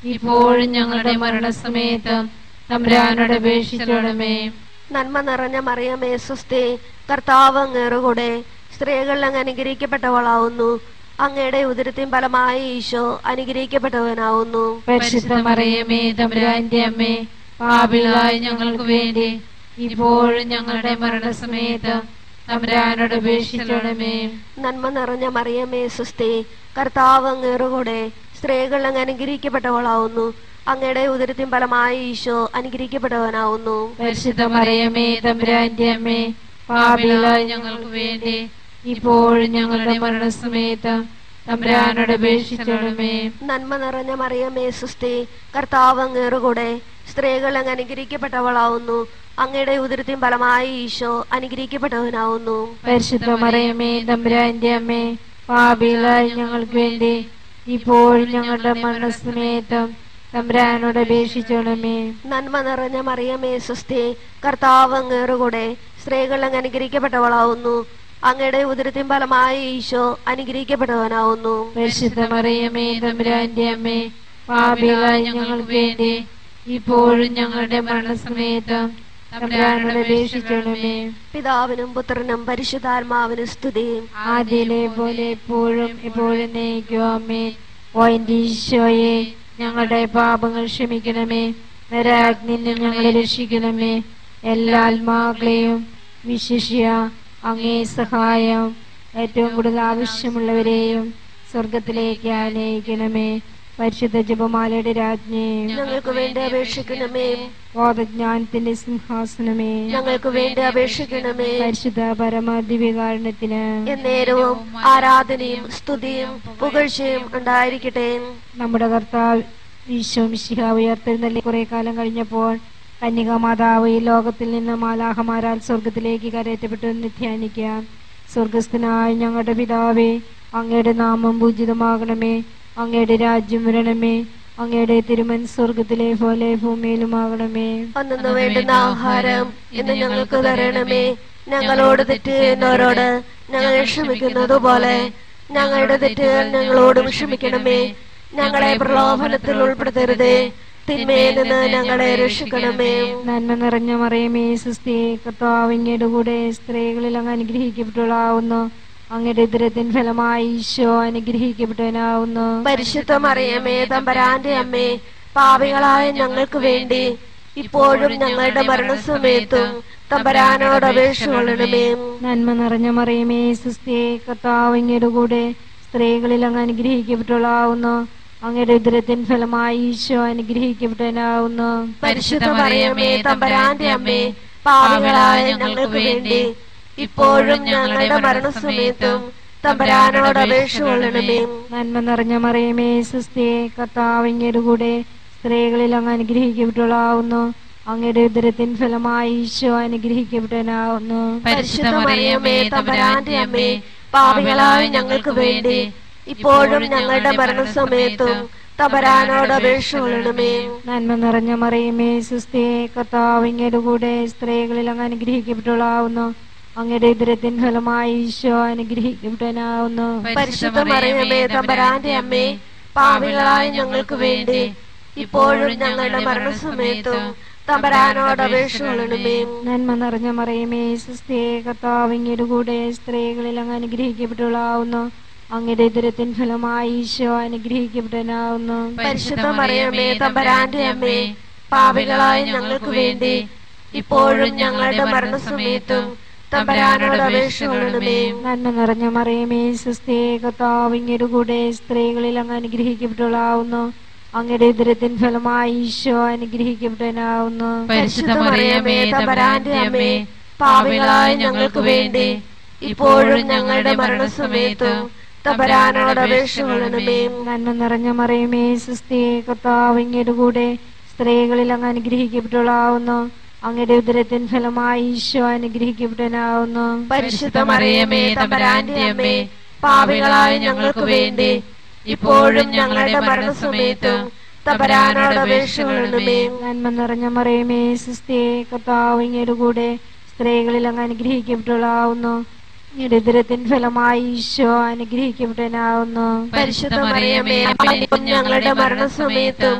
[SPEAKER 3] ഇപ്പോഴും ഞങ്ങളുടെ മരണസമയത്ത് തമ്പുരാനോട് അപേക്ഷിച്ചോണമേ
[SPEAKER 2] നന്മ നിറഞ്ഞ മറിയമേ സുസ്ഥി കർത്താവ് അങ്ങേറുകൂടെ സ്ത്രീകൾ അങ്ങ് അനുഗ്രഹിക്കപ്പെട്ടവളാവുന്നു അങ്ങയുടെ ഉദരത്തിൻ ഫലമായി ഈശോ അനുഗ്രഹിക്കപ്പെട്ടവനാവുന്നു
[SPEAKER 3] പരിശുദ്ധ മറിയമേ തമ്പുരാന്റെ അമ്മേ പാപികളായ ഞങ്ങൾക്ക് വേണ്ടി ഇപ്പോഴും ഞങ്ങളുടെ മരണസമയത്ത് തമ്പുരാനോട് അപേക്ഷിച്ചോണമേ
[SPEAKER 2] നന്മ നിറഞ്ഞ മറിയമേ സുസ്ഥി കർത്താവ് അങ്ങേറുകൂടെ സ്ത്രീകൾ അങ്ങ് അനുഗ്രഹിക്കപ്പെട്ടവളാവുന്നു അങ്ങയുടെ ഉദരത്തിൻ ഫലമായി ഈശോ അനുഗ്രഹിക്കപ്പെട്ടവനാവുന്നു
[SPEAKER 3] പരിശുദ്ധ മറിയമേ തമ്പുരാന്റെ അമ്മേ പാപികളായ ഞങ്ങൾക്ക് വേണ്ടി ഇപ്പോഴും ഞങ്ങളുടെ മരണസമയത്ത് തമ്പുരാനോട് അപേക്ഷിച്ചോണമേ
[SPEAKER 2] നന്മ നിറഞ്ഞ മറിയമേ സുസ്ഥി കർത്താവ് അങ്ങേറുകൂടെ സ്ത്രീകൾ അങ്ങ് അനുഗ്രഹിക്കപ്പെട്ടവളാവുന്നു അങ്ങയുടെ ഉദരത്തിൻ ഫലമായി ഈശോ അനുഗ്രഹിക്കപ്പെട്ടവനാവുന്നു
[SPEAKER 3] പരിശുദ്ധ മറിയമേ തമ്പുരാന്റെ അമ്മേ പാപികളായ ഞങ്ങൾക്ക് വേണ്ടി ഇപ്പോഴും ഞങ്ങളുടെ മരണസമയത്തും തമ്പുരാനോട് അപേക്ഷിച്ചോണമേ
[SPEAKER 2] നന്മ നിറഞ്ഞ മറിയമേ സുസ്ഥി കർത്താവ് അങ്ങേറുകൂടെ സ്ത്രീകൾ അങ്ങ് അനുഗ്രഹിക്കപ്പെട്ടവളാവുന്നു അങ്ങയുടെ ഉദരത്തിൻ ഫലമായി ഈശോ അനുഗ്രഹിക്കപ്പെട്ടവനാവുന്നു
[SPEAKER 3] പരിശുദ്ധ മറിയമേ തമ്പുരാന്റെ അമ്മേ പാപികളായ ഞങ്ങൾക്ക് വേണ്ടി ഇപ്പോഴും ഞങ്ങളുടെ മരണസമയത്തും തമ്പുരാനോട് അപേക്ഷിച്ചോണമേ
[SPEAKER 2] പിതാവിനും പുത്രനും പരിശുദ്ധാത്മാവിനും സ്തുതിയും
[SPEAKER 3] ആദ്യയിലെ പോലെ എപ്പോഴും എപ്പോഴും നയിക്കുവാമേ ഓ എന്റെ ഈശോയെ ഞങ്ങളുടെ പാപങ്ങൾ ക്ഷമിക്കണമേ നരാഗ്നിൽ നിന്ന് ഞങ്ങളെ രക്ഷിക്കണമേ എല്ലാ ആത്മാക്കളെയും വിശിഷ്യ അങ്ങേ സഹായം ഏറ്റവും കൂടുതൽ ആവശ്യമുള്ളവരെയും സ്വർഗത്തിലേക്ക് ആനയിക്കണമേ പരിശുദ്ധ ജപമാലയുടെ രാജ്ഞി
[SPEAKER 2] ഞങ്ങൾക്ക് വേണ്ടി അപേക്ഷിക്കണമേ
[SPEAKER 3] ബോധജ്ഞാനത്തിന്റെ സിംഹാസനമേ
[SPEAKER 2] ഞങ്ങൾക്ക് വേണ്ടി അപേക്ഷിക്കണമേ
[SPEAKER 3] പരിശുദ്ധ പരമദിവ്യകാരണത്തിന്
[SPEAKER 2] എന്നേരവും ആരാധനയും സ്തുതിയും പുകഴ്ചയും ഉണ്ടായിരിക്കട്ടെ
[SPEAKER 3] നമ്മുടെ കർത്താവ് ഈശോ മിശിഹ ഉയർത്തെഴുന്നള്ളി കുറെ കാലം കഴിഞ്ഞപ്പോൾ കന്യക മാതാവ് ഈ ലോകത്തിൽ നിന്ന് മാലാഹമാരാൽ സ്വർഗത്തിലേക്ക് കരയറ്റപ്പെട്ടു എന്ന് ധ്യാനിക്കാം സ്വർഗസ്ഥനായ ഞങ്ങളുടെ പിതാവേ അങ്ങയുടെ നാമം പൂജിതമാകണമേ അങ്ങയുടെ രാജ്യം വരണമേ അങ്ങയുടെ തിരുമൻ സ്വർഗത്തിലെ പോലെ ഭൂമിയിലുമാകണമേ
[SPEAKER 2] അന്നു വേണ്ടുന്ന ആഹാരം ഇന്ന് ഞങ്ങൾക്ക് തരണമേ ഞങ്ങളോട് തെറ്റ് ചെയ്യുന്നവരോട് ഞങ്ങൾ ക്ഷമിക്കുന്നത് പോലെ ഞങ്ങളുടെ തെറ്റുകൾ ഞങ്ങളോടും ക്ഷമിക്കണമേ ഞങ്ങളെ പ്രലോഭനത്തിൽ ഉൾപ്പെടുത്തരുതേ തിന്മയിൽ നിന്ന് ഞങ്ങളെ രക്ഷിക്കണമേ
[SPEAKER 3] നന്മ നിറഞ്ഞ മറിയമേ സുസ്ഥി കർത്താവ് അങ്ങയുടെ കൂടെ സ്ത്രീകളിൽ അങ്ങ് അനുഗ്രഹിക്കപ്പെട്ടവളാവുന്നു അങ്ങയുടെ ഉദരത്തിൻ ഫലമായി ഈശോ അനുഗ്രഹിക്കപ്പെട്ടവനാവുന്നു
[SPEAKER 2] പരിശുദ്ധ മറിയമേ തമ്പരാന്റെ അമ്മേ പാപികളായ ഞങ്ങൾക്ക് വേണ്ടി ഇപ്പോഴും ഞങ്ങളുടെ മരണസമയത്തും തമ്പരാനോട് അപേക്ഷ കൊള്ളണമേ
[SPEAKER 3] നന്മ നിറഞ്ഞ മറിയമേ സുസ്ഥി കർത്താവ് അങ്ങയുടെ കൂടെ സ്ത്രീകളിൽ അങ്ങ് അനുഗ്രഹിക്കപ്പെട്ടവളാവുന്നു അങ്ങയുടെ ഉദരത്തിൻ ഫലമായി ഈശോ അനുഗ്രഹിക്കപ്പെട്ടവനാവുന്നു
[SPEAKER 2] പരിശുദ്ധ മറിയമേ തമ്പരാന്റെ അമ്മേ പാപികളായ ഞങ്ങൾക്ക് വേണ്ടി ഇപ്പോഴും ഞങ്ങളുടെ മരണസമയത്തും തമ്പരാനോട് അപേക്ഷ കൊള്ളണമേ
[SPEAKER 3] നന്മ നിറഞ്ഞ മറിയമേ സുസ്ഥി കർത്താവ് അങ്ങയുടെ കൂടെ സ്ത്രീകളിൽ അങ്ങ് അനുഗ്രഹിക്കപ്പെട്ടവളാവുന്നു അങ്ങയുടെ ഉദരത്തിൻ ഫലമായി ഈശോ അനുഗ്രഹിക്കപ്പെട്ടവനാവുന്നു
[SPEAKER 2] പരിശുദ്ധ മറിയമേ തമ്പരാന്റെ അമ്മേ പാപികളായ ഞങ്ങൾക്ക് വേണ്ടി ഇപ്പോഴും ഞങ്ങളുടെ മരണസമയത്തും തമ്പരാനോട് അപേക്ഷ കൊള്ളണമേ
[SPEAKER 3] നന്മ നിറഞ്ഞ മറിയമേ സുസ്ഥി കർത്താവ് അങ്ങയുടെ കൂടെ സ്ത്രീകളിൽ അങ്ങ് അനുഗ്രഹിക്കപ്പെട്ടവളാവുന്നു അങ്ങയുടെ ഉദരത്തിൻ ഫലമായി ഈശോ അനുഗ്രഹിക്കപ്പെട്ടവനാവുന്നു
[SPEAKER 2] പരിശുദ്ധ മറിയമേ തമ്പരാന്റെ അമ്മേ പാപികളായ ഞങ്ങൾക്ക് വേണ്ടി ഇപ്പോഴും ഞങ്ങളുടെ മരണസമയത്തും തമ്പരാനോട് അപേക്ഷ കൊള്ളണമേ
[SPEAKER 3] നന്മ നിറഞ്ഞ മറിയമേ സുസ്ഥി കർത്താവ് അങ്ങയുടെ കൂടെ സ്ത്രീകളിൽ അങ്ങ് അനുഗ്രഹിക്കപ്പെട്ടവളാവുന്നു അങ്ങയുടെ ഉദരത്തിൻ ഫലമായി ഈശോ അനുഗ്രഹിക്കപ്പെട്ടവനാവുന്നു
[SPEAKER 2] പരിശുദ്ധ മറിയമേ തമ്പരാന്റെ അമ്മേ പാപികളായ ഞങ്ങൾക്ക് വേണ്ടി ഇപ്പോഴും ഞങ്ങളുടെ മരണസമയത്തും തമ്പരാനോട് അപേക്ഷ കൊള്ളണമേ
[SPEAKER 3] നന്മ നിറഞ്ഞ മറിയമേ സുസ്ഥി കർത്താവ് അങ്ങയുടെ കൂടെ സ്ത്രീകളിൽ അങ്ങ് അനുഗ്രഹിക്കപ്പെട്ടവളാവുന്നു അങ്ങയുടെ ഉദരത്തിൻ ഫലമായി ഈശോ അനുഗ്രഹിക്കപ്പെട്ടവനാവുന്നു
[SPEAKER 2] പരിശുദ്ധ മറിയമേ തമ്പരാന്റെ അമ്മേ പാപികളായ ഞങ്ങൾക്ക് വേണ്ടി ഇപ്പോഴും ഞങ്ങളുടെ മരണസമയത്തും തമ്പരാനോട് അപേക്ഷ കൊള്ളണമേ
[SPEAKER 3] നന്മ നിറഞ്ഞ മറിയമേ സുസ്ഥി കർത്താവ് അങ്ങയുടെ കൂടെ സ്ത്രീകളിൽ അങ്ങ് അനുഗ്രഹിക്കപ്പെട്ടവളാവുന്നു അങ്ങയുടെ ഉദരത്തിൻ ഫലമായി ഈശോ അനുഗ്രഹിക്കപ്പെട്ടവനാവുന്നു
[SPEAKER 2] പരിശുദ്ധ മറിയമേ തമ്പരാന്റെ അമ്മേ പാപികളായ ഞങ്ങൾക്ക് വേണ്ടി ഇപ്പോഴും ഞങ്ങളുടെ മരണസമയത്തും തമ്പരാനോട് അപേക്ഷ കൊള്ളണമേ
[SPEAKER 3] നന്മ നിറഞ്ഞ മറിയമേ സുസ്ഥി കർത്താവ് അങ്ങയുടെ കൂടെ സ്ത്രീകളിൽ അങ്ങ് അനുഗ്രഹിക്കപ്പെട്ടവളാവുന്നു അങ്ങയുടെ ഉദരത്തിൻ ഫലമായി ഈശോ അനുഗ്രഹിക്കപ്പെട്ടവനാവുന്നു
[SPEAKER 2] പരിശുദ്ധ മറിയമേ അമ്മയും ഞങ്ങളുടെ മരണസമയത്തും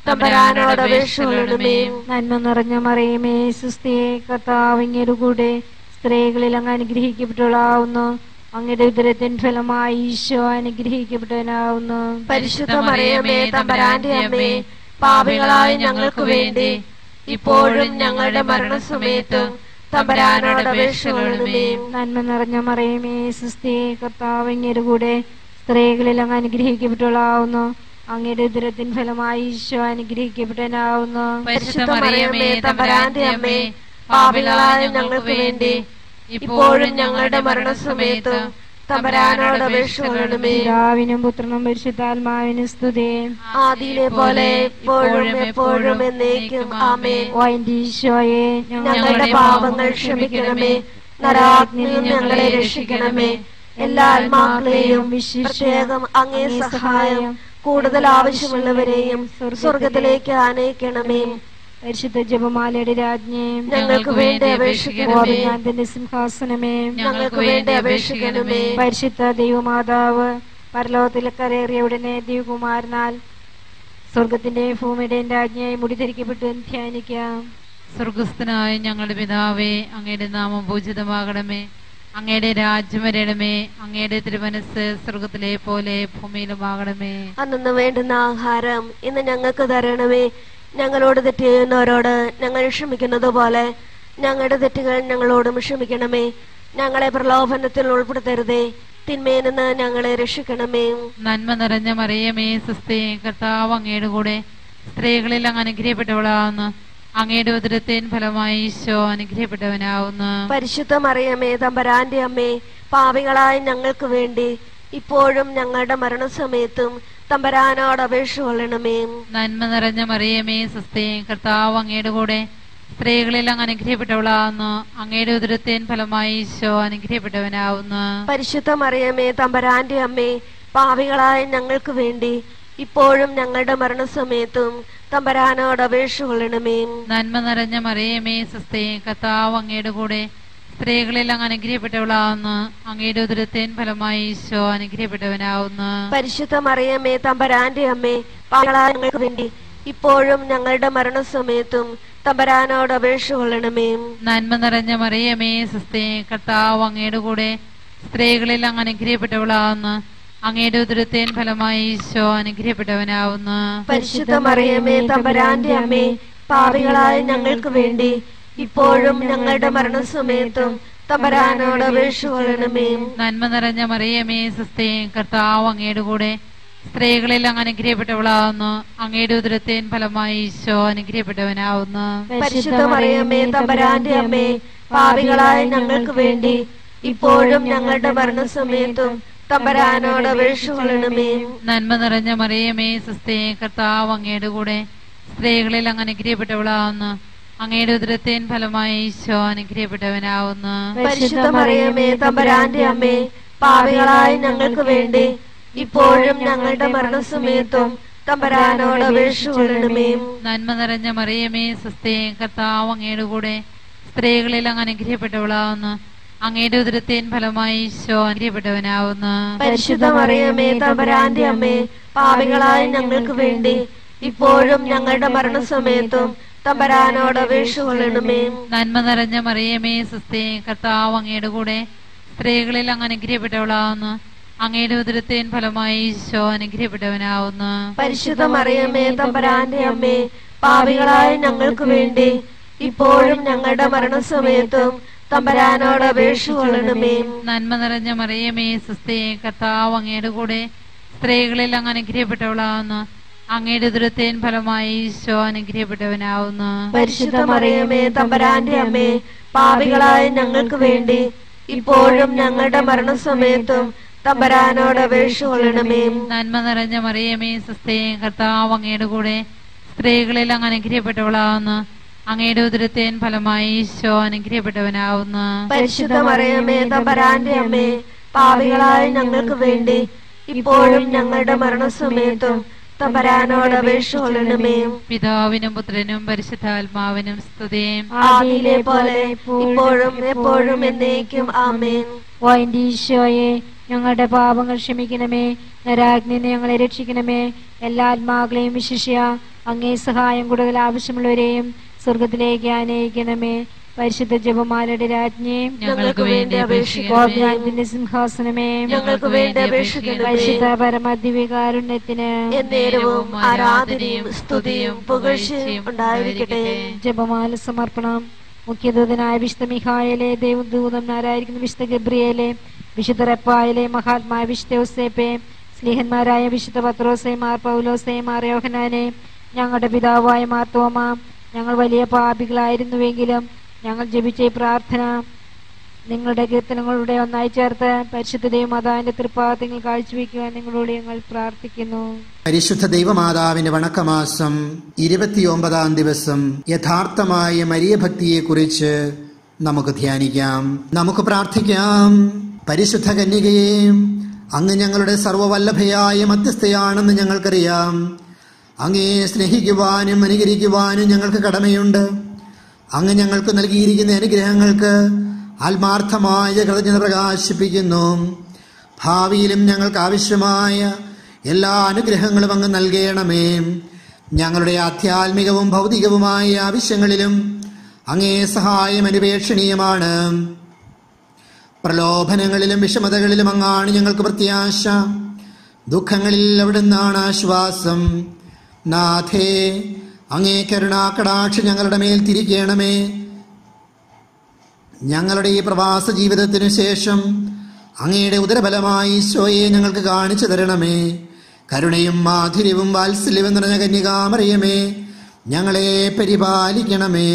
[SPEAKER 2] തമ്പുരാനോട് അപേക്ഷകൊള്ളണമേ
[SPEAKER 3] നന്മ നിറഞ്ഞ മറിയമേ സുസ്ഥിയെ കർത്താവ് അങ്ങയുടെ കൂടെ സ്ത്രീകളിൽ അങ്ങ് അനുഗ്രഹിക്കപ്പെട്ടവളാവുന്നു അങ്ങയുടെ ഉദരത്തിൻ ഫലമായി ഈശോ അനുഗ്രഹിക്കപ്പെട്ടവനാവുന്നു
[SPEAKER 2] പരിശുദ്ധ മറിയമേ തമ്പുരാന്റെ അമ്മേ പാപികളായ ഞങ്ങൾക്ക് വേണ്ടി ഇപ്പോഴും ഞങ്ങളുടെ മരണസമയത്തും തമ്പുരാനോട് അപേക്ഷകൊള്ളണമേ
[SPEAKER 3] നന്മ നിറഞ്ഞ മറിയമേ സുസ്ഥിയെ കർത്താവ് അങ്ങയുടെ കൂടെ സ്ത്രീകളിൽ അങ്ങ് അനുഗ്രഹിക്കപ്പെട്ടവളാവുന്നു അങ്ങയുടെ ഉദരത്തിൻ ഫലമായി ഈശോ അനുഗ്രഹിക്കപ്പെട്ടവനാവുന്നു
[SPEAKER 2] പരിശുദ്ധ മറിയമേ തമ്പുരാന്റെ അമ്മേ പാപികളായ ഞങ്ങൾക്ക് വേണ്ടി ഇപ്പോഴും ഞങ്ങളുടെ മരണസമയത്തും തമ്പുരാനോട് അപേക്ഷകൊള്ളണമേ
[SPEAKER 3] പിതാവിനും പുത്രനും പരിശുദ്ധാത്മാവിനും സ്തുതി
[SPEAKER 2] ആദിയിലെ പോലെ ഇപ്പോഴും എപ്പോഴും എന്നേക്കും ആമേൻ
[SPEAKER 3] ഓ എന്റെ ഈശോയെ
[SPEAKER 2] ഞങ്ങളുടെ പാപങ്ങൾ ക്ഷമിക്കണമേ നരാഗ്നിയിൽ ഞങ്ങളെ രക്ഷിക്കണമേ എല്ലാ ആത്മാക്കളെയും പ്രത്യേകം അങ്ങേ സഹായം കൂടുതൽ ആവശ്യമുള്ളവരെയും സ്വർഗത്തിലേക്ക് ആനയിക്കണമേ
[SPEAKER 3] പരിശുദ്ധ ജപമാലയുടെ രാജ്ഞി
[SPEAKER 2] ഞങ്ങൾക്ക് വേണ്ടി അപേക്ഷിക്കണമേ
[SPEAKER 3] ഓർഗാന്തന്റെ സിംഹാസനമേ
[SPEAKER 2] ഞങ്ങൾക്ക് വേണ്ടി അപേക്ഷിക്കണമേ
[SPEAKER 3] പരിശുദ്ധ ദൈവമാതാവ് പരലോകത്തിൽ കരേറിയ ഉടനെ ദൈവകുമാരനാൽ സ്വർഗത്തിന്റെയും ഭൂമിയുടെയും രാജ്ഞിയായി മുടിധരിക്കപ്പെട്ടു എന്ന് ധ്യാനിക്കാം
[SPEAKER 4] സ്വർഗസ്ഥനായ ഞങ്ങളുടെ പിതാവേ അങ്ങയുടെ നാമം പൂജിതമാകണമേ അങ്ങയുടെ രാജ്യം വരണമേ അങ്ങയുടെ തിരുമനസ് സ്വർഗത്തിലെ പോലെ ഭൂമിയിലുമാകണമേ
[SPEAKER 2] അന്നു വേണ്ടുന്ന ആഹാരം ഇന്ന് ഞങ്ങൾക്ക് തരണമേ ഞങ്ങളോട് തെറ്റ് ചെയ്യുന്നവരോട് ഞങ്ങൾ ക്ഷമിക്കുന്നത് പോലെ ഞങ്ങളുടെ തെറ്റുകൾ ഞങ്ങളോടും ക്ഷമിക്കണമേ ഞങ്ങളെ പ്രലോഭനത്തിൽ ഉൾപ്പെടുത്തരുതേ തിന്മയിൽ നിന്ന് ഞങ്ങളെ രക്ഷിക്കണമേ
[SPEAKER 4] നന്മ നിറഞ്ഞ മറിയമേ സുസ്ഥേ കർത്താവ് അങ്ങയുടെ കൂടെ സ്ത്രീകളിൽ അങ്ങ് അനുഗ്രഹിക്കപ്പെട്ടവളാവുന്നു അങ്ങയുടെ ഉദരത്തിൻ ഫലമായി ഈശോ അനുഗ്രഹിക്കപ്പെട്ടവനാവുന്നു
[SPEAKER 2] പരിശുദ്ധ മറിയമേ തമ്പരാന്റെ അമ്മേ പാപികളായ ഞങ്ങൾക്ക് വേണ്ടി ഇപ്പോഴും ഞങ്ങളുടെ മരണസമയത്തും തമ്പരാനോട് അപേക്ഷ കൊള്ളണമേ
[SPEAKER 4] നന്മ നിറഞ്ഞ മറിയമേ സുസ്ഥേ കർത്താവ് അങ്ങയുടെ കൂടെ സ്ത്രീകളിൽ അങ്ങ് അനുഗ്രഹിക്കപ്പെട്ടവളാവുന്നു അങ്ങയുടെ ഉദരത്തിൻ ഫലമായി ഈശോ അനുഗ്രഹിക്കപ്പെട്ടവനാവുന്നു
[SPEAKER 2] പരിശുദ്ധ മറിയമേ തമ്പരാന്റെ അമ്മേ പാപികളായ ഞങ്ങൾക്ക് വേണ്ടി ഇപ്പോഴും ഞങ്ങളുടെ മരണസമയത്തും തമ്പരാനോട് അപേക്ഷ കൊള്ളണമേ
[SPEAKER 4] നന്മ നിറഞ്ഞ മറിയമേ സുസ്ഥേ കർത്താവ് അങ്ങയുടെ കൂടെ സ്ത്രീകളിൽ അങ്ങ് അനുഗ്രഹിക്കപ്പെട്ടവളാവുന്നു അങ്ങയുടെ ഉദരത്തിൻ ഫലമായി ഈശോ അനുഗ്രഹിക്കപ്പെട്ടവനാവുന്നു
[SPEAKER 2] പരിശുദ്ധ മറിയമേ തമ്പരാന്റെ അമ്മേ പാപികളായ ഞങ്ങൾക്ക് വേണ്ടി ഇപ്പോഴും ഞങ്ങളുടെ മരണസമയത്തും തമ്പരാനോട് അപേക്ഷ കൊള്ളണമേ
[SPEAKER 4] നന്മ നിറഞ്ഞ മറിയമേ സുസ്ഥേ കർത്താവ് അങ്ങയുടെ കൂടെ സ്ത്രീകളിൽ അങ്ങ് അനുഗ്രഹിക്കപ്പെട്ടവളാവുന്നു അങ്ങയുടെ ഉദരത്തിൻ ഫലമായി ഈശോ അനുഗ്രഹിക്കപ്പെട്ടവനാവുന്നു
[SPEAKER 2] പരിശുദ്ധ മറിയമേ തമ്പരാന്റെ അമ്മേ പാപികളായ ഞങ്ങൾക്ക് വേണ്ടി ഇപ്പോഴും ഞങ്ങളുടെ മരണസമയത്തും തമ്പരാനോട് അപേക്ഷ കൊള്ളണമേ
[SPEAKER 4] നന്മ നിറഞ്ഞ മറിയമേ സുസ്ഥേ കർത്താവ് അങ്ങയുടെ കൂടെ സ്ത്രീകളിൽ അങ്ങ് അനുഗ്രഹിക്കപ്പെട്ടവളാവുന്നു അങ്ങയുടെ ഉദരത്തിൻ ഫലമായി ഈശോ അനുഗ്രഹിക്കപ്പെട്ടവനാവുന്നു
[SPEAKER 2] പരിശുദ്ധ മറിയമേ തമ്പരാന്റെ അമ്മേ പാപികളായ ഞങ്ങൾക്ക് വേണ്ടി ഇപ്പോഴും ഞങ്ങളുടെ മരണസമയത്തും തമ്പരാനോട് അപേക്ഷ കൊള്ളണമേ
[SPEAKER 4] നന്മ നിറഞ്ഞ മറിയമേ സുസ്ഥേ കർത്താവ് അങ്ങയുടെ കൂടെ സ്ത്രീകളിൽ അങ്ങ് അനുഗ്രഹിക്കപ്പെട്ടവളാവുന്നു അങ്ങയുടെ ഉദരത്തിൻ ഫലമായി ഈശോ അനുഗ്രഹിക്കപ്പെട്ടവനാവുന്നു
[SPEAKER 2] പരിശുദ്ധ മറിയമേ തമ്പരാന്റെ അമ്മേ പാപികളായ ഞങ്ങൾക്ക് വേണ്ടി ഇപ്പോഴും ഞങ്ങളുടെ മരണസമയത്തും തമ്പരാനോട് അപേക്ഷ കൊള്ളണമേ
[SPEAKER 4] നന്മ നിറഞ്ഞ മറിയമേ സുസ്ഥേ കർത്താവ് അങ്ങയുടെ കൂടെ സ്ത്രീകളിൽ അങ്ങ് അനുഗ്രഹിക്കപ്പെട്ടവളാവുന്നു അങ്ങയുടെ ഉദരത്തിൻ ഫലമായി ഈശോ അനുഗ്രഹിക്കപ്പെട്ടവനാവുന്നു
[SPEAKER 2] പരിശുദ്ധ മറിയമേ തമ്പരാന്റെ അമ്മേ പാപികളായ ഞങ്ങൾക്ക് വേണ്ടി ഇപ്പോഴും ഞങ്ങളുടെ മരണസമയത്തും തമ്പരാനോട് അപേക്ഷ കൊള്ളണമേ
[SPEAKER 4] നന്മ നിറഞ്ഞ മറിയമേ സുസ്ഥേ കർത്താവ് അങ്ങയുടെ കൂടെ സ്ത്രീകളിൽ അങ്ങ് അനുഗ്രഹിക്കപ്പെട്ടവളാവുന്നു അങ്ങയുടെ ഉദരത്തിൻ ഫലമായി ഈശോ അനുഗ്രഹിക്കപ്പെട്ടവനാവുന്നു
[SPEAKER 2] പരിശുദ്ധ മറിയമേ തമ്പരാന്റെ അമ്മേ പാപികളായ ഞങ്ങൾക്ക് വേണ്ടി ഇപ്പോഴും ഞങ്ങളുടെ മരണസമയത്തും തമ്പരാനോട് അപേക്ഷ കൊള്ളണമേ
[SPEAKER 4] നന്മ നിറഞ്ഞ മറിയമേ സുസ്ഥേ കർത്താവ് അങ്ങയുടെ കൂടെ സ്ത്രീകളിൽ അങ്ങ് അനുഗ്രഹിക്കപ്പെട്ടവളാവുന്നു അങ്ങയുടെ ഉദരത്തിൻ ഫലമായി ഈശോ അനുഗ്രഹിക്കപ്പെട്ടവനാവുന്നു
[SPEAKER 2] പരിശുദ്ധ മറിയമേ തമ്പരാന്റെ അമ്മേ പാപികളായ ഞങ്ങൾക്ക് വേണ്ടി ഇപ്പോഴും ഞങ്ങളുടെ മരണസമയത്തും തമ്പരാനോട് അപേക്ഷ കൊള്ളണമേ
[SPEAKER 4] നന്മ നിറഞ്ഞ മറിയമേ സുസ്ഥേ കർത്താവ് അങ്ങയുടെ കൂടെ സ്ത്രീകളിൽ അങ്ങ് അനുഗ്രഹിക്കപ്പെട്ടവളാവുന്നു അങ്ങയുടെ ഉദരത്തിൻ ഫലമായി ഈശോ അനുഗ്രഹിക്കപ്പെട്ടവനാവുന്നു
[SPEAKER 2] പരിശുദ്ധ മറിയമേ തമ്പരാന്റെ അമ്മേ പാപികളായ ഞങ്ങൾക്ക് വേണ്ടി ഇപ്പോഴും ഞങ്ങളുടെ മരണസമയത്തും തമ്പരാനോട് അപേക്ഷ കൊള്ളണമേ
[SPEAKER 4] പിതാവിനും പുത്രനും പരിശുദ്ധാത്മാവിനും സ്തുതിയും
[SPEAKER 2] ആദിയിലെ പോലെ ഇപ്പോഴും എപ്പോഴും എന്നേക്കും ആമേൻ
[SPEAKER 3] ഓ എന്റെ ഈശോയെ ഞങ്ങളുടെ പാപങ്ങൾ ക്ഷമിക്കണമേ നരാഗ്നി ഞങ്ങളെ രക്ഷിക്കണമേ
[SPEAKER 1] എല്ലാ ആത്മാക്കളെയും വിശിഷ്യ അങ്ങേ സഹായം കൂടുതൽ ആവശ്യമുള്ളവരെയും സ്വർഗത്തിലേക്ക് ആനയിക്കണമേ പരിശുദ്ധ ജപമാലയുടെ രാജ്ഞി
[SPEAKER 4] ഞങ്ങൾക്ക് വേണ്ടി അപേക്ഷിക്കണമേ
[SPEAKER 1] ഗോപനാഥിന്റെ സിംഹാസനമേ
[SPEAKER 2] ഞങ്ങൾക്ക് വേണ്ടി അപേക്ഷിക്കണമേ
[SPEAKER 1] പരിശുദ്ധ പരമദിവികാരുണ്യത്തിന്
[SPEAKER 2] എന്നേരവും ആരാധനയും സ്തുതിയും പുകഴ്ചയും ഉണ്ടായിരിക്കട്ടെ
[SPEAKER 1] ജപമാല സമർപ്പണം മുഖ്യദൂതനായ വിശുദ്ധ മിഹായലെ ദേവദൂതന്മാരായിരിക്കുന്ന വിശുദ്ധ ഗബ്രിയേലെ വിശുദ്ധ റെപ്പായിലെ മഹാത്മായ വിശുദ്ധ യോസേപ്പെ സ്ലീഹന്മാരായ വിശുദ്ധ പത്രോസെ മാർ പൗലോസെ മാർ യോഹനാനെ ഞങ്ങളുടെ പിതാവായ മാർ തോമ ഞങ്ങൾ വലിയ പാപികളായിരുന്നുവെങ്കിലും ഞങ്ങൾ ജപിച്ച ഈ പ്രാർത്ഥന നിങ്ങളുടെ കീർത്തനങ്ങളുടെ ഒന്നായി ചേർത്ത് പരിശുദ്ധതയും മാതാവിന്റെ തൃപ്പാദങ്ങൾ കാഴ്ചവെക്കുവാൻ നിങ്ങളോട് ഞങ്ങൾ പ്രാർത്ഥിക്കുന്നു
[SPEAKER 5] പരിശുദ്ധ ദൈവമാതാവിന്റെ വണക്കമാസം ഇരുപത്തിയൊമ്പതാം ദിവസം യഥാർത്ഥമായ മരിയഭക്തിയെക്കുറിച്ച് നമുക്ക് ധ്യാനിക്കാം നമുക്ക് പ്രാർത്ഥിക്കാം പരിശുദ്ധ കന്യകയെ അങ്ങ് ഞങ്ങളുടെ സർവവല്ലഭയായ മധ്യസ്ഥയാണെന്ന് ഞങ്ങൾക്കറിയാം അങ്ങയെ സ്നേഹിക്കുവാനും അനുകരിക്കുവാനും ഞങ്ങൾക്ക് കടമയുണ്ട് അങ്ങ് ഞങ്ങൾക്ക് നൽകിയിരിക്കുന്ന അനുഗ്രഹങ്ങൾക്ക് ആത്മാർത്ഥമായ കൃതജ്ഞത പ്രകാശിപ്പിക്കുന്നു ഭാവിയിലും ഞങ്ങൾക്ക് ആവശ്യമായ എല്ലാ അനുഗ്രഹങ്ങളും അങ്ങ് നൽകണമേ ഞങ്ങളുടെ ആധ്യാത്മികവും ഭൗതികവുമായ ആവശ്യങ്ങളിലും അങ്ങേ സഹായം അനുപേക്ഷണീയമാണ് പ്രലോഭനങ്ങളിലും വിഷമതകളിലും അങ്ങാണ് ഞങ്ങൾക്ക് പ്രത്യാശ ദുഃഖങ്ങളിൽ അവിടുന്നാണ് ആശ്വാസം നാഥേ അങ്ങേ കരുണാകടാക്ഷ ഞങ്ങളുടെ മേൽ തിരിക്കണമേ ഞങ്ങളുടെ ഈ പ്രവാസ ജീവിതത്തിനു ശേഷം അങ്ങയുടെ ഉദരഫലമായി ഈശോയെ ഞങ്ങൾക്ക് കാണിച്ചു തരണമേ കരുണയും മാധുര്യവും വാത്സല്യവും നിറഞ്ഞ കന്യകാമറിയമേ ഞങ്ങളെ പരിപാലിക്കണമേ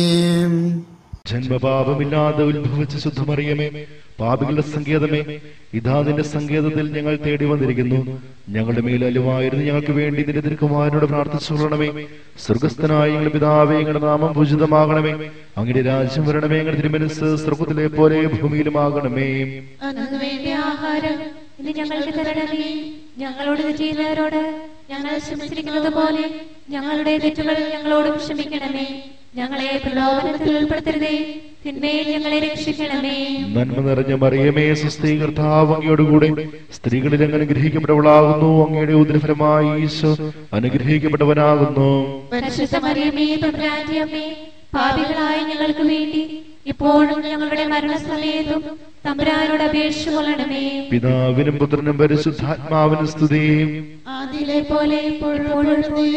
[SPEAKER 6] ജന്മപാപമില്ലാതെ ഉത്ഭവിച്ച ശുദ്ധമറിയമേ പാപികളുടെ സങ്കേതമേ ഇതാ നിന്റെ സങ്കേതത്തിൽ ഞങ്ങൾ തേടി വന്നിരിക്കുന്നു ഞങ്ങളുടെ മേൽ അലുവായിരുന്നു ഞങ്ങൾക്ക് വേണ്ടി നിന്റെ തിരുക്കുമാരനോട് പ്രാർത്ഥിച്ചുകൊള്ളണമേ സ്വർഗസ്ഥനായ ഞങ്ങളുടെ പിതാവേ ഞങ്ങളുടെ നാമം പൂജിതമാകണമേ അങ്ങയുടെ രാജ്യം വരണമേ ഞങ്ങളുടെ തിരുമനസ് സ്വർഗത്തിലെ പോലെ ഭൂമിയിലുമാകണമേ
[SPEAKER 3] അന്നു വേണ്ടി ആഹാരം ഇന്ന് ഞങ്ങൾക്ക് തരണമേ ഞങ്ങളോട് ഇത് ചെയ്യുന്നവരോട് ഞങ്ങൾ ക്ഷമിച്ചിരിക്കുന്നത് പോലെ ഞങ്ങളുടെ തെറ്റുകൾ ഞങ്ങളോടും ക്ഷമിക്കണമേ ഞങ്ങളെ പ്രലോഭനത്തിൽ ഉൾപ്പെടുത്തരുതേ തിന്മയിൽ ഞങ്ങളെ രക്ഷിക്കണമേ
[SPEAKER 6] നന്മ നിറഞ്ഞ മറിയമേ സുസ്ഥീ കർത്താവ് അങ്ങയോടുകൂടെ സ്ത്രീകളിൽ അങ്ങ് അനുഗ്രഹിക്കപ്പെട്ടവളാകുന്നു അങ്ങയുടെ ഉദരഫലമായി ഈശോ അനുഗ്രഹിക്കപ്പെട്ടവനാകുന്നു
[SPEAKER 3] പരിശുദ്ധ മറിയമേ തമ്പുരാന്റെ അമ്മേ പാപികളായ ഞങ്ങൾക്ക് വേണ്ടി ഇപ്പോഴും ഞങ്ങളുടെ മരണസമയത്തും തമ്പുരാനോട് അപേക്ഷ കൊള്ളണമേ
[SPEAKER 6] പിതാവിനും പുത്രനും പരിശുദ്ധാത്മാവിനും സ്തുതിയും
[SPEAKER 3] ആദിയിലെ പോലെ എപ്പോഴും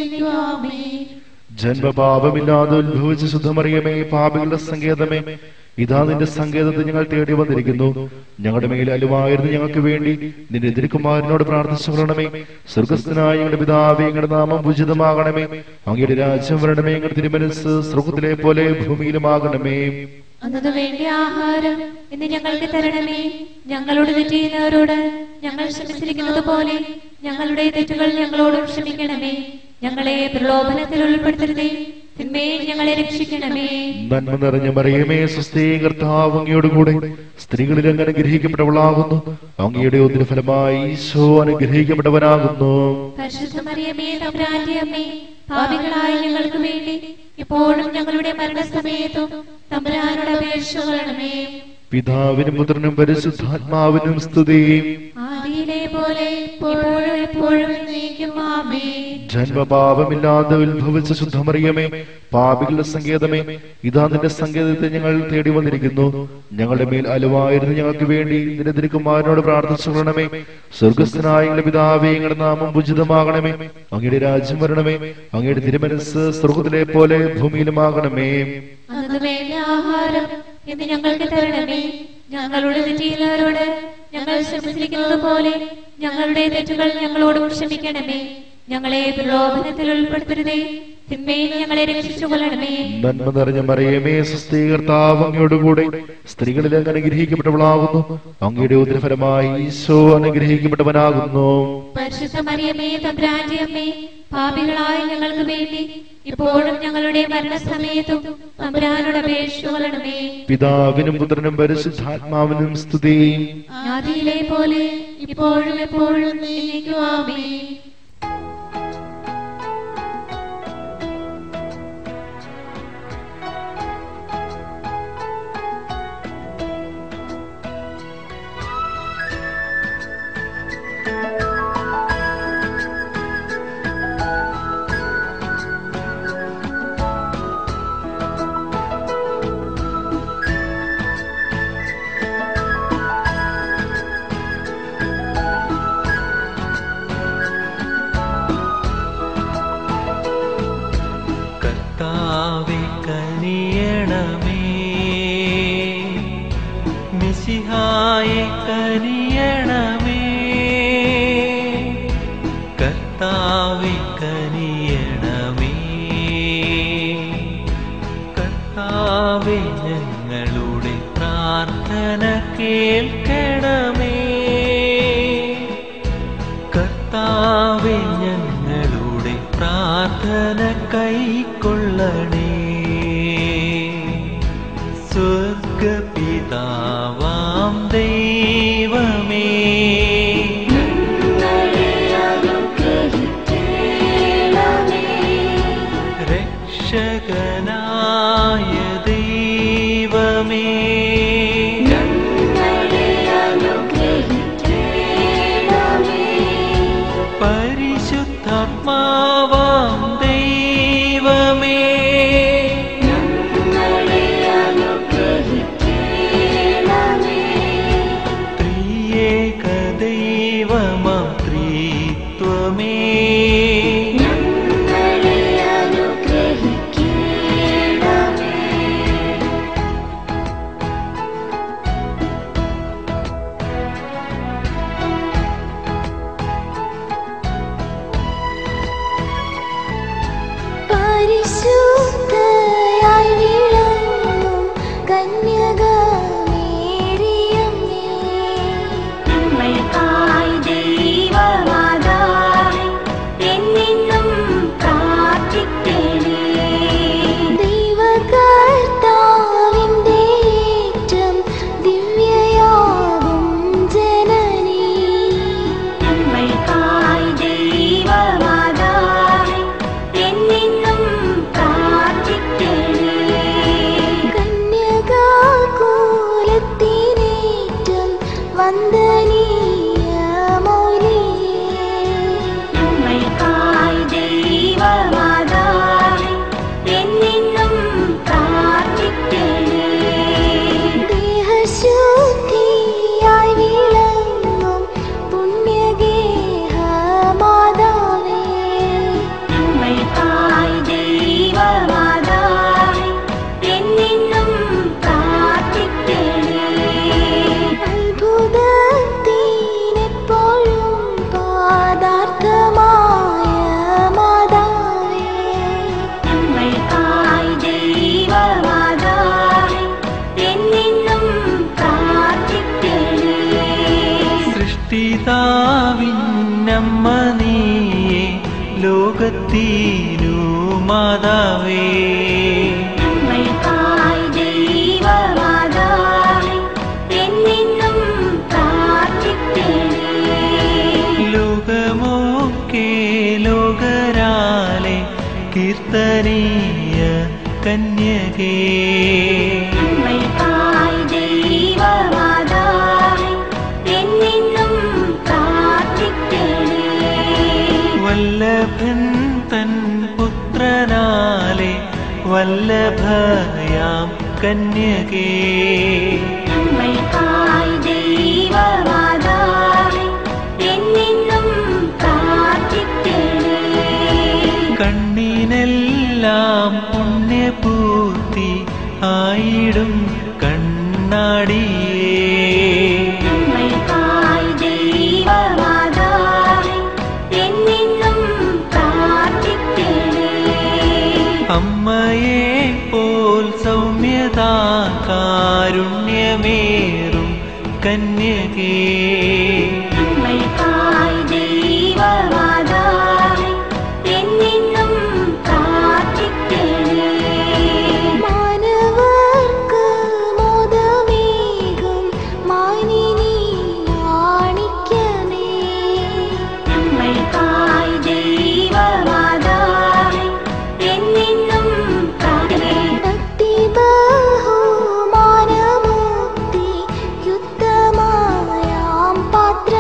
[SPEAKER 3] ആമേ
[SPEAKER 6] ജന്മപാപമില്ലാതെ ഉത്ഭവിച്ച ശുദ്ധമറിയമേ പാപികളുടെ സങ്കേതമേ ഇതാ നിന്റെ സങ്കേതത്തിൽ ഞങ്ങൾ തേടി വന്നിരിക്കുന്നു ഞങ്ങളുടെ മേൽ അലുവായിരുന്നു ഞങ്ങൾക്ക് വേണ്ടി നിന്റെ എതിർക്കുമാരനോട് പ്രാർത്ഥിച്ചു കൊള്ളണമേ സ്വർഗസ്ഥനായ ഞങ്ങളുടെ പിതാവേ ഞങ്ങളുടെ നാമം ഉചിതമാകണമേ അങ്ങയുടെ രാജ്യം വരണമേ ഞങ്ങളുടെ തിരുമനസ് സ്വർഗത്തിലെ പോലെ ഭൂമിയിലുമാകണമേ
[SPEAKER 3] അന്നത് വേണ്ടി ആഹാരം ഇന്ന് ഞങ്ങൾക്ക് തരണമേ ഞങ്ങളോട് തെറ്റിയുന്നവരോട് ഞങ്ങൾ ക്ഷമിച്ചിരിക്കുന്നത് പോലെ ഞങ്ങളുടെ തെറ്റുകൾ ഞങ്ങളോടും ക്ഷമിക്കണമേ ഞങ്ങളെ പ്രലോഭനത്തിൽ ഉൾപ്പെടുത്തരുതേ തിന്മയിൽ ഞങ്ങളെ രക്ഷിക്കണമേ
[SPEAKER 6] നന്മ നിറഞ്ഞ മറിയമേ സുസ്ഥീ കർത്താവ് അങ്ങയോടുകൂടെ സ്ത്രീകളിൽ അങ്ങ് അനുഗ്രഹിക്കപ്പെട്ടവളാകുന്നു അങ്ങയുടെ ഒന്നിന് ഫലമായി ഈശോ അനുഗ്രഹിക്കപ്പെട്ടവനാകുന്നു
[SPEAKER 3] പരിശുദ്ധ മറിയമേ തമ്പുരാന്റെ അമ്മേ പാപികളായ ഞങ്ങൾക്ക് വേണ്ടി ഇപ്പോഴും ഞങ്ങളുടെ മരണസമയത്തും തമ്പുരാനോട് അപേക്ഷ കൊള്ളണമേ
[SPEAKER 6] പിതാവിനും പുത്രനും പരിശുദ്ധാത്മാവിനും സ്തുതിയും
[SPEAKER 3] ആദിയിലെ പോലെ ഇപ്പോഴും എപ്പോഴും എന്നേക്കും ആമേ
[SPEAKER 6] ജന്മപാപമില്ലാതെ ഉത്ഭവിച്ച ശുദ്ധമറിയമേ പാപികളുടെ സങ്കേതമേ ഇതാ നിന്റെ സങ്കേതത്തെ ഞങ്ങൾ തേടി വന്നിരിക്കുന്നു ഞങ്ങളുടെ മേൽ അലുവായിരുന്നു ഞങ്ങൾക്ക് വേണ്ടി നിന്റെ തിരുക്കുമാരനോട് പ്രാർത്ഥിച്ചു കൊള്ളണമേ സ്വർഗസ്ഥനായ ഞങ്ങളുടെ പിതാവേ ഞങ്ങളുടെ നാമം ഉചിതമാകണമേ അങ്ങയുടെ രാജ്യം വരണമേ അങ്ങയുടെ തിരുമനസ് സ്വർഗത്തിലെ പോലെ ഭൂമിയിലുമാകണമേ
[SPEAKER 3] അന്നത് വേണ്ട ആഹാരം ഇന്ന് ഞങ്ങൾക്ക് തരണമേ ഞങ്ങളുടെ തെറ്റിയുന്നവരോട് ഞങ്ങൾ ക്ഷമിച്ചിരിക്കുന്നത് പോലെ ഞങ്ങളുടെ തെറ്റുകൾ ഞങ്ങളോടും ക്ഷമിക്കണമേ ഞങ്ങളെ പ്രലോഭനത്തിൽ ഉൾപ്പെടുത്തരുതേ തിന്മയിൽ ഞങ്ങളെ രക്ഷിച്ചു കൊള്ളണമേ
[SPEAKER 6] നന്മ നിറഞ്ഞ മറിയമേ സുസ്ഥീകർത്താവ് അങ്ങയോടുകൂടെ സ്ത്രീകളിൽ അങ്ങ് അനുഗ്രഹിക്കപ്പെട്ടവളാകുന്നു അങ്ങയുടെ ഉദരഫലമായി ഈശോ അനുഗ്രഹിക്കപ്പെട്ടവനാകുന്നു
[SPEAKER 3] പരിശുദ്ധ മറിയമേ തമ്പ്രാന്റെ അമ്മേ പാപികളായ ഞങ്ങൾക്ക് വേണ്ടി ഇപ്പോഴും ഞങ്ങളുടെ മരണസമയത്തും തമ്പുരാനോട് അപേക്ഷ കൊള്ളണമേ
[SPEAKER 6] പിതാവിനും പുത്രനും പരിശുദ്ധാത്മാവിനും സ്തുതിയും
[SPEAKER 3] ആദിയിലെ പോലെ ഇപ്പോഴും എപ്പോഴും എന്നേക്കും ആമേ
[SPEAKER 7] കനിയണമേ കർത്താവെ കനിയണമേ കർത്താവെ ഞങ്ങളുടെ പ്രാർത്ഥന കേൾക്കണമേ കർത്താവെ ഞങ്ങളുടെ പ്രാർത്ഥന കൈക്കൊള്ളണേ സ്വർഗപിതാവാം ദൈവമേ രക്ഷകനായ ദൈവമേ പരിശുദ്ധാത്മാവാം ദൈവമേ ത്രിയേക ദൈവമാം ത്രിത്വമേ
[SPEAKER 2] പരിശുദ്ധയായി വിളങ്ങും കന്യകമേരിയമ്മേ. നമ്മൾക്കായി ദൈവമാതാവേ, എന്നെന്നും പ്രാർത്ഥിക്കണേ. ദൈവകർത്താവിന്റെ ഏറ്റം ദിവ്യയാകും ജനനീ. നമ്മൾക്കായി ദൈവമാതാവേ, എന്നെന്നും പ്രാർത്ഥിക്കണേ. കന്യകാകുലത്തിനേറ്റം വന്ദനീയ മൗലിയേ. നമ്മൾക്കായി ദൈവമാതാവേ, എന്നെന്നും പ്രാർത്ഥിക്കണേ. ദേഹശുദ്ധിയായി വിളങ്ങും പുണ്യഗേഹമാതാവേ. നമ്മൾക്കായി ദൈവമാതാവേ, എന്നെന്നും പ്രാർത്ഥിക്കണേ. അത്ഭുതത്തിനെപ്പോഴും പാദാർത്ഥമായ മാതാവേ. നമ്മൾക്കായി ദൈവമാതാവേ, എന്നെന്നും പ്രാർത്ഥിക്കണേ.
[SPEAKER 7] സൃഷ്ടിതാവിന്നമ്മ നീയെ ലോകത്തിനു മാതാവേ
[SPEAKER 2] നമ്മൾക്കായി ദൈവമാതാവേ, എന്നെന്നും പ്രാർത്ഥിക്കണേ.
[SPEAKER 7] ലോകമൊക്കെ ലോകരാലെ കീർത്തനീയ കന്യകേ
[SPEAKER 2] നമ്മൾക്കായി ദൈവമാതാവേ, എന്നെന്നും പ്രാർത്ഥിക്കണേ.
[SPEAKER 7] വല്ലഭൻ തൻ പുത്രനാലെ വല്ലഭയാം കന്യകേ
[SPEAKER 2] നമ്മൾക്കായി ദൈവമാതാവേ, എന്നെന്നും പ്രാർത്ഥിക്കണേ.
[SPEAKER 7] കണ്ണിനെല്ലാം പുണ്യപൂർത്തി ആയിടും കണ്ണാടിയേ
[SPEAKER 2] നമ്മൾക്കായി ദൈവമാതാവേ, എന്നെന്നും പ്രാർത്ഥിക്കണേ.
[SPEAKER 7] അമ്മയെ പോൽ സൗമ്യത കാരുണ്യമേറും കന്യകേ
[SPEAKER 2] നമ്മൾക്കായി ദൈവമാതാവേ, എന്നെന്നും പ്രാർത്ഥിക്കണേ. മാനവർക്ക് മോദമേകും മാനിനി മാണിക്യമേ. നമ്മൾക്കായി ദൈവമാതാവേ, എന്നെന്നും പ്രാർത്ഥിക്കണേ. ഭക്തി ബഹുമാനമുക്തി യുദ്ധമായാം പാത്ര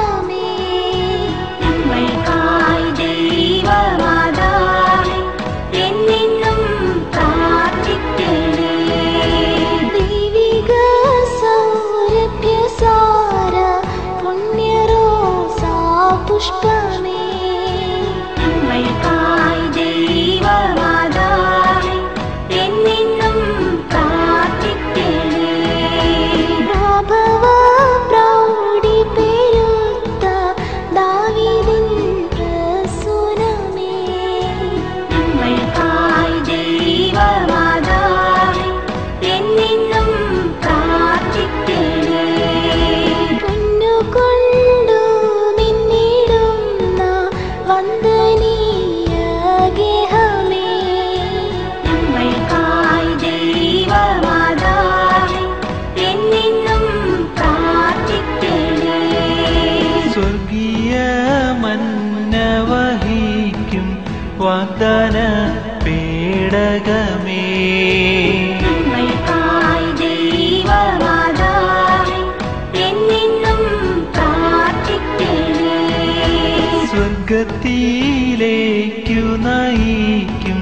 [SPEAKER 7] സ്വർഗത്തിലേക്കു നയിക്കും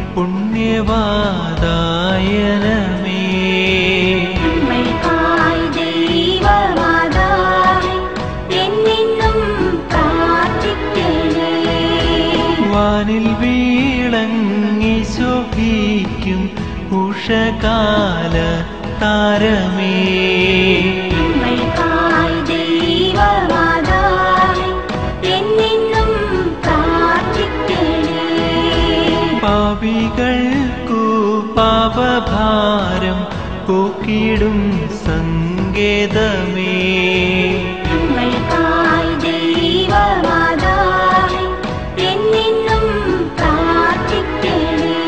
[SPEAKER 7] പുണ്യവാദായനമേ
[SPEAKER 2] നമ്മൾക്കായി ദൈവമാതാവേ, എന്നെന്നും പ്രാർത്ഥിക്കണേ.
[SPEAKER 7] വാനിൽ വീളങ്ങി ശോഭിക്കും ഉഷകാല താരമേ
[SPEAKER 2] നമ്മൾക്കായി ദൈവമാതാവേ, എന്നെന്നും പ്രാർത്ഥിക്കണേ.
[SPEAKER 7] പാപികൾക്കു പാപഭാരം പോക്കിടും സങ്കേതമേ
[SPEAKER 2] നമ്മൾക്കായി ദൈവമാതാവേ, എന്നെന്നും പ്രാർത്ഥിക്കണേ.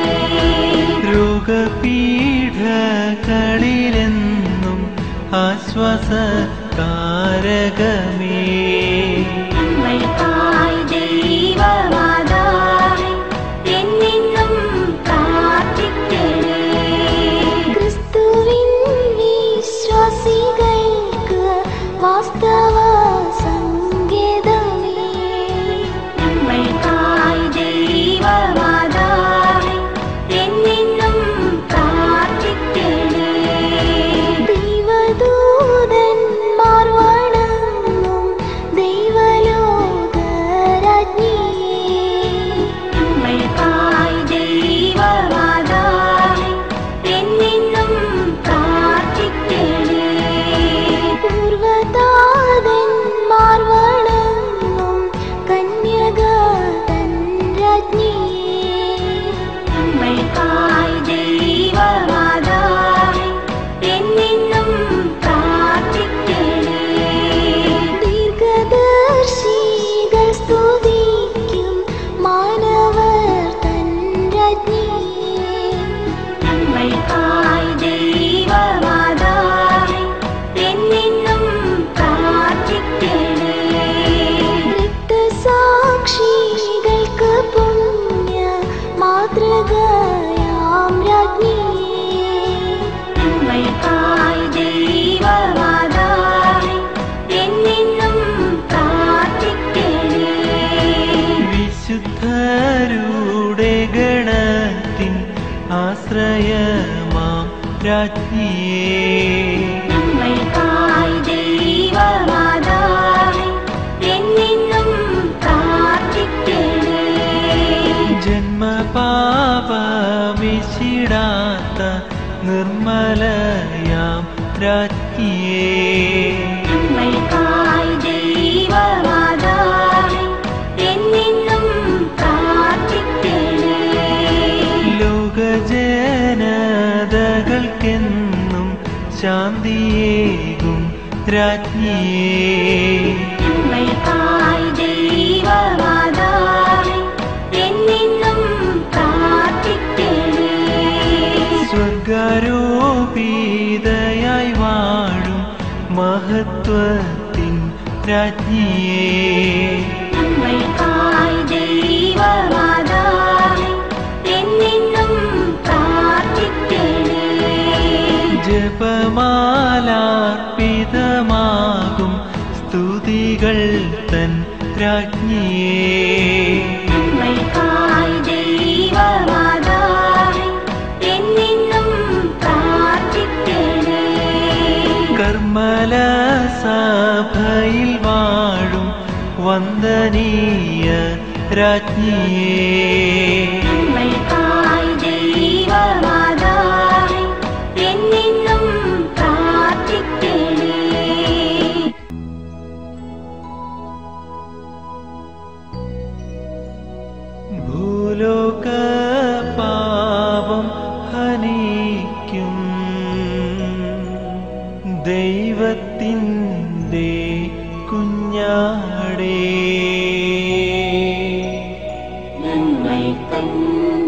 [SPEAKER 7] രോഗപീഠകളിലെന്നും ആശ്വാസകാരകമേ
[SPEAKER 2] നമ്മൾക്കായി ദൈവമാതാവേ, എന്നെന്നും പ്രാർത്ഥിക്കണേ. ക്രിസ്തുവിൻ വിശ്വാസികൾക്ക് വാസ്തവ സങ്കേതമേ. നമ്മൾക്കായി ദൈവമാതാവേ, എന്നെന്നും പ്രാർത്ഥിക്കണേ. ദൈവദൂതന്മാർ വണങ്ങും ദൈവലോകരാജ്ഞിയേ. നമ്മൾക്കായി ദൈവമാതാവേ, എന്നെന്നും പ്രാർത്ഥിക്കണേ. പൂർവ്വതാതന്മാർ വണങ്ങും കന്യകതൻ രാജ്ഞിയേ. നമ്മൾക്കായി ദൈവമാതാവേ, എന്നെന്നും പ്രാർത്ഥിക്കണേ. ദീർഘദർശികൾ സ്തുതിക്കും മാനവർ തൻ രാജ്ഞിയേ. നമ്മൾക്കായി ദൈവമാതാവേ, എന്നെന്നും പ്രാർത്ഥിക്കണേ. രക്തസാക്ഷികൾക്ക് പുണ്യ മാതൃകയാം രാജ്ഞിയേ. നമ്മൾക്കായി ദൈവമാതാവേ, എന്നെന്നും പ്രാർത്ഥിക്കണേ.
[SPEAKER 7] വിശുദ്ധരുടെ ഗണത്തിൻ ആശ്രയമാം രാജ്ഞിയേ
[SPEAKER 2] നമ്മൾക്കായി ദൈവമാതാവേ, എന്നെന്നും പ്രാർത്ഥിക്കണേ.
[SPEAKER 7] ജന്മപാപമിശിടാത്ത നിർമ്മലയാം രാജ്ഞിയേ
[SPEAKER 2] നമ്മൾക്കായി ദൈവമാതാവേ, എന്നെന്നും പ്രാർത്ഥിക്കണേ.
[SPEAKER 7] ലോകജനതകൾക്കെന്നും ശാന്തിയേകും രാജ്ഞിയേ
[SPEAKER 2] നമ്മൾക്കായി ദൈവമാതാവേ, എന്നെന്നും പ്രാർത്ഥിക്കണേ.
[SPEAKER 7] സ്വർഗാരോപിതയായി വാഴും മഹത്വത്തിൻ രാജ്ഞിയേ
[SPEAKER 2] നമ്മൾക്കായി ദൈവമാതാവേ, എന്നെന്നും പ്രാർത്ഥിക്കണേ.
[SPEAKER 7] ജപമാലാർപ്പിതമാകും സ്തുതികൾ തൻ രാജ്ഞിയേ
[SPEAKER 2] നമ്മൾക്കായി ദൈവമാതാവേ, എന്നെന്നും പ്രാർത്ഥിക്കണേ.
[SPEAKER 7] കർമ്മല സഭയിൽ വാഴും വന്ദനീയ രാജ്ഞിയേ
[SPEAKER 2] നമ്മൾക്കായി ദൈവമാതാവേ, എന്നെന്നും പ്രാർത്ഥിക്കണേ.
[SPEAKER 7] ഭൂലോക പാപം ഹനിക്കും ദൈവത്തിൻ്റെ കുഞ്ഞാടേ
[SPEAKER 2] ഞങ്ങൾക്കൻ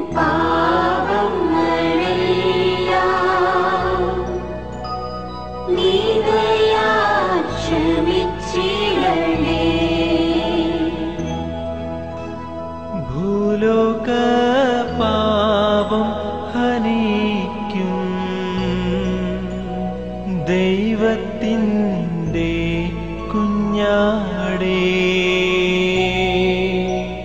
[SPEAKER 2] പാപങ്ങളെല്ലാം നീ ദയാൽ ക്ഷമിച്ചിടണേ.
[SPEAKER 7] ഭൂലോക പാപം ഹനിക്കും ദൈവത്തിൻ്റെ കുഞ്ഞാടേ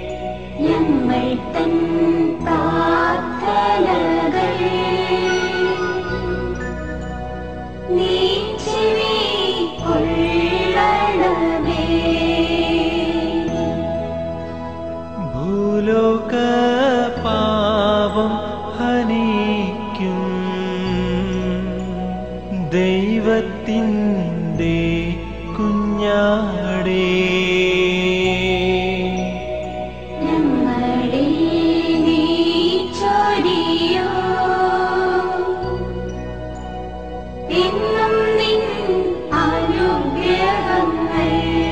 [SPEAKER 7] ദൈവത്തിൻ്റെ കുഞ്ഞാടേ
[SPEAKER 8] ഞങ്ങളെ നീ ചൊരിയൂ. എന്നും നിൻ അനുഗ്രഹങ്ങൾ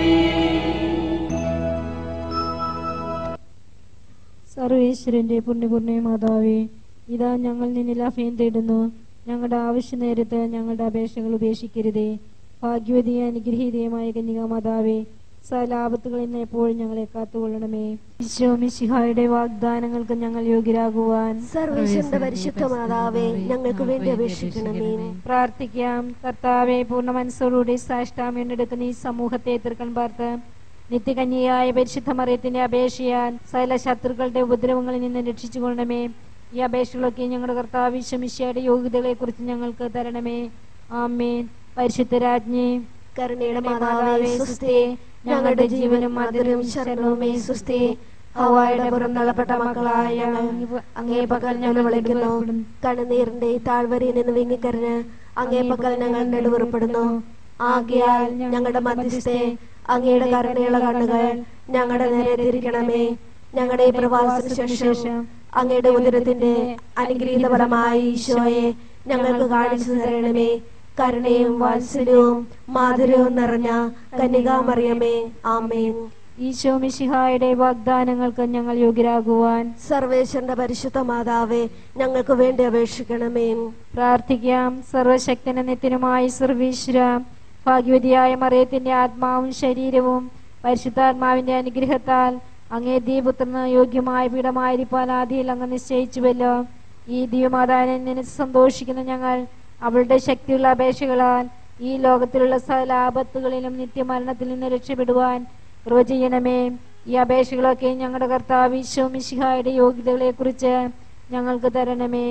[SPEAKER 1] സർവേശ്വരന്റെ പുണ്യപൂർണ്ണ മാതാവേ ഇതാ ഞങ്ങൾ നിന്നിൽ അഭയം തേടുന്നു ഞങ്ങളുടെ ആവശ്യ നേരത്ത് ഞങ്ങളുടെ അപേക്ഷകൾ ഉപേക്ഷിക്കരുതേ ഭാഗ്യവതിയെ അനുഗ്രഹീതയുമായ കന്യക മാതാവേ സലാപത്തുകളിൽ നിന്ന് എപ്പോഴും ഞങ്ങളെ കാത്തുകൊള്ളണമേ ഈശോ മിശിഹായുടെ വാഗ്ദാനങ്ങൾക്ക് ഞങ്ങൾ യോഗ്യരാകുവാൻ
[SPEAKER 2] സർവേശ്വരന്റെ പരിശുദ്ധ മാതാവേ ഞങ്ങൾക്ക് വേണ്ടി അപേക്ഷിക്കണമേ
[SPEAKER 1] പ്രാർത്ഥിക്കാം കർത്താവെ പൂർണ്ണ മനസ്സോടുകൂടി സാഷ്ടാമ്യം എടുക്കുന്ന ഈ സമൂഹത്തെ എതിർക്കാൻ പാർത്ത് നിത്യകന്യയായ പരിശുദ്ധ മറിയത്തിന്റെ അപേക്ഷയാൽ സകല ശത്രുക്കളുടെ ഉപദ്രവങ്ങളിൽ നിന്ന് രക്ഷിച്ചുകൊള്ളണമേ ഈ അപേക്ഷകളൊക്കെ ഞങ്ങളുടെ കർത്താവ് വിശ്വമിശയുടെ യോഗ്യതകളെ കുറിച്ച് ഞങ്ങൾക്ക് തരണമേ ആമേൻ പരിശുദ്ധ രാജ്ഞി
[SPEAKER 2] കരുണയുടെ മാതാവേ സുസ്ഥേ ഞങ്ങളുടെ ജീവനും മധുരവും ശരണവുമേ സുസ്ഥേ ഹവായുടെ പുറന്തള്ളപ്പെട്ട മക്കളായ ഞങ്ങൾ അങ്ങേ പകൽ ഞങ്ങൾ വിളിക്കുന്നു കണ്ണുനീരിന്റെ ഈ താഴ്വരയിൽ നിന്ന് വിങ്ങിക്കരഞ്ഞ് അങ്ങേ പകൽ ഞങ്ങൾ നെടുവറപ്പെടുന്നു ആകയാൽ ഞങ്ങളുടെ മധ്യസ്ഥെ അങ്ങയുടെ കരുണയുള്ള കണ്ണുകൾ ഞങ്ങളുടെ നേരെ തിരിക്കണമേ ഞങ്ങളുടെ ഈ പ്രവാസത്തിന് ശേഷം അങ്ങയുടെ ഉദരത്തിന്റെ അനുഗ്രഹീതപരമായ ഈശോയെ ഞങ്ങൾക്ക് കാണിച്ചു തരണമേ കരുണയും വാത്സല്യവും മാധുര്യവും നിറഞ്ഞ കന്യകാമറിയമേ ആമേൻ
[SPEAKER 1] ഈശോ മിശിഹായുടെ വാഗ്ദാനങ്ങൾക്ക് ഞങ്ങൾ യോഗ്യരാകുവാൻ
[SPEAKER 2] സർവേശ്വരന്റെ പരിശുദ്ധ മാതാവേ ഞങ്ങൾക്ക് വേണ്ടി അപേക്ഷിക്കണമേ
[SPEAKER 1] പ്രാർത്ഥിക്കാം സർവശക്തന നിത്യനുമായി സർവീശ്വര ഭാഗ്യവതിയായ മറിയത്തിന്റെ ആത്മാവും ശരീരവും പരിശുദ്ധാത്മാവിന്റെ അനുഗ്രഹത്താൽ അങ്ങേ ദീപുത്രന് യോഗ്യമായ പീഠമായിരിക്കാൻ ആദിയിൽ അങ്ങ് നിശ്ചയിച്ചുവല്ലോ ഈ ദീവമാതാവിനെ നിനച്ച് സന്തോഷിക്കുന്ന ഞങ്ങൾ അവളുടെ ശക്തിയുള്ള അപേക്ഷകളാൽ ഈ ലോകത്തിലുള്ള സകല ആപത്തുകളിലും നിത്യമരണത്തിൽ നിന്ന് രക്ഷപ്പെടുവാൻ കൃപ ചെയ്യണമേ ഈ അപേക്ഷകളൊക്കെ ഞങ്ങളുടെ കർത്താവ് ഈശോ മിശിഹായുടെ യോഗ്യതകളെ കുറിച്ച് ഞങ്ങൾക്ക് തരണമേ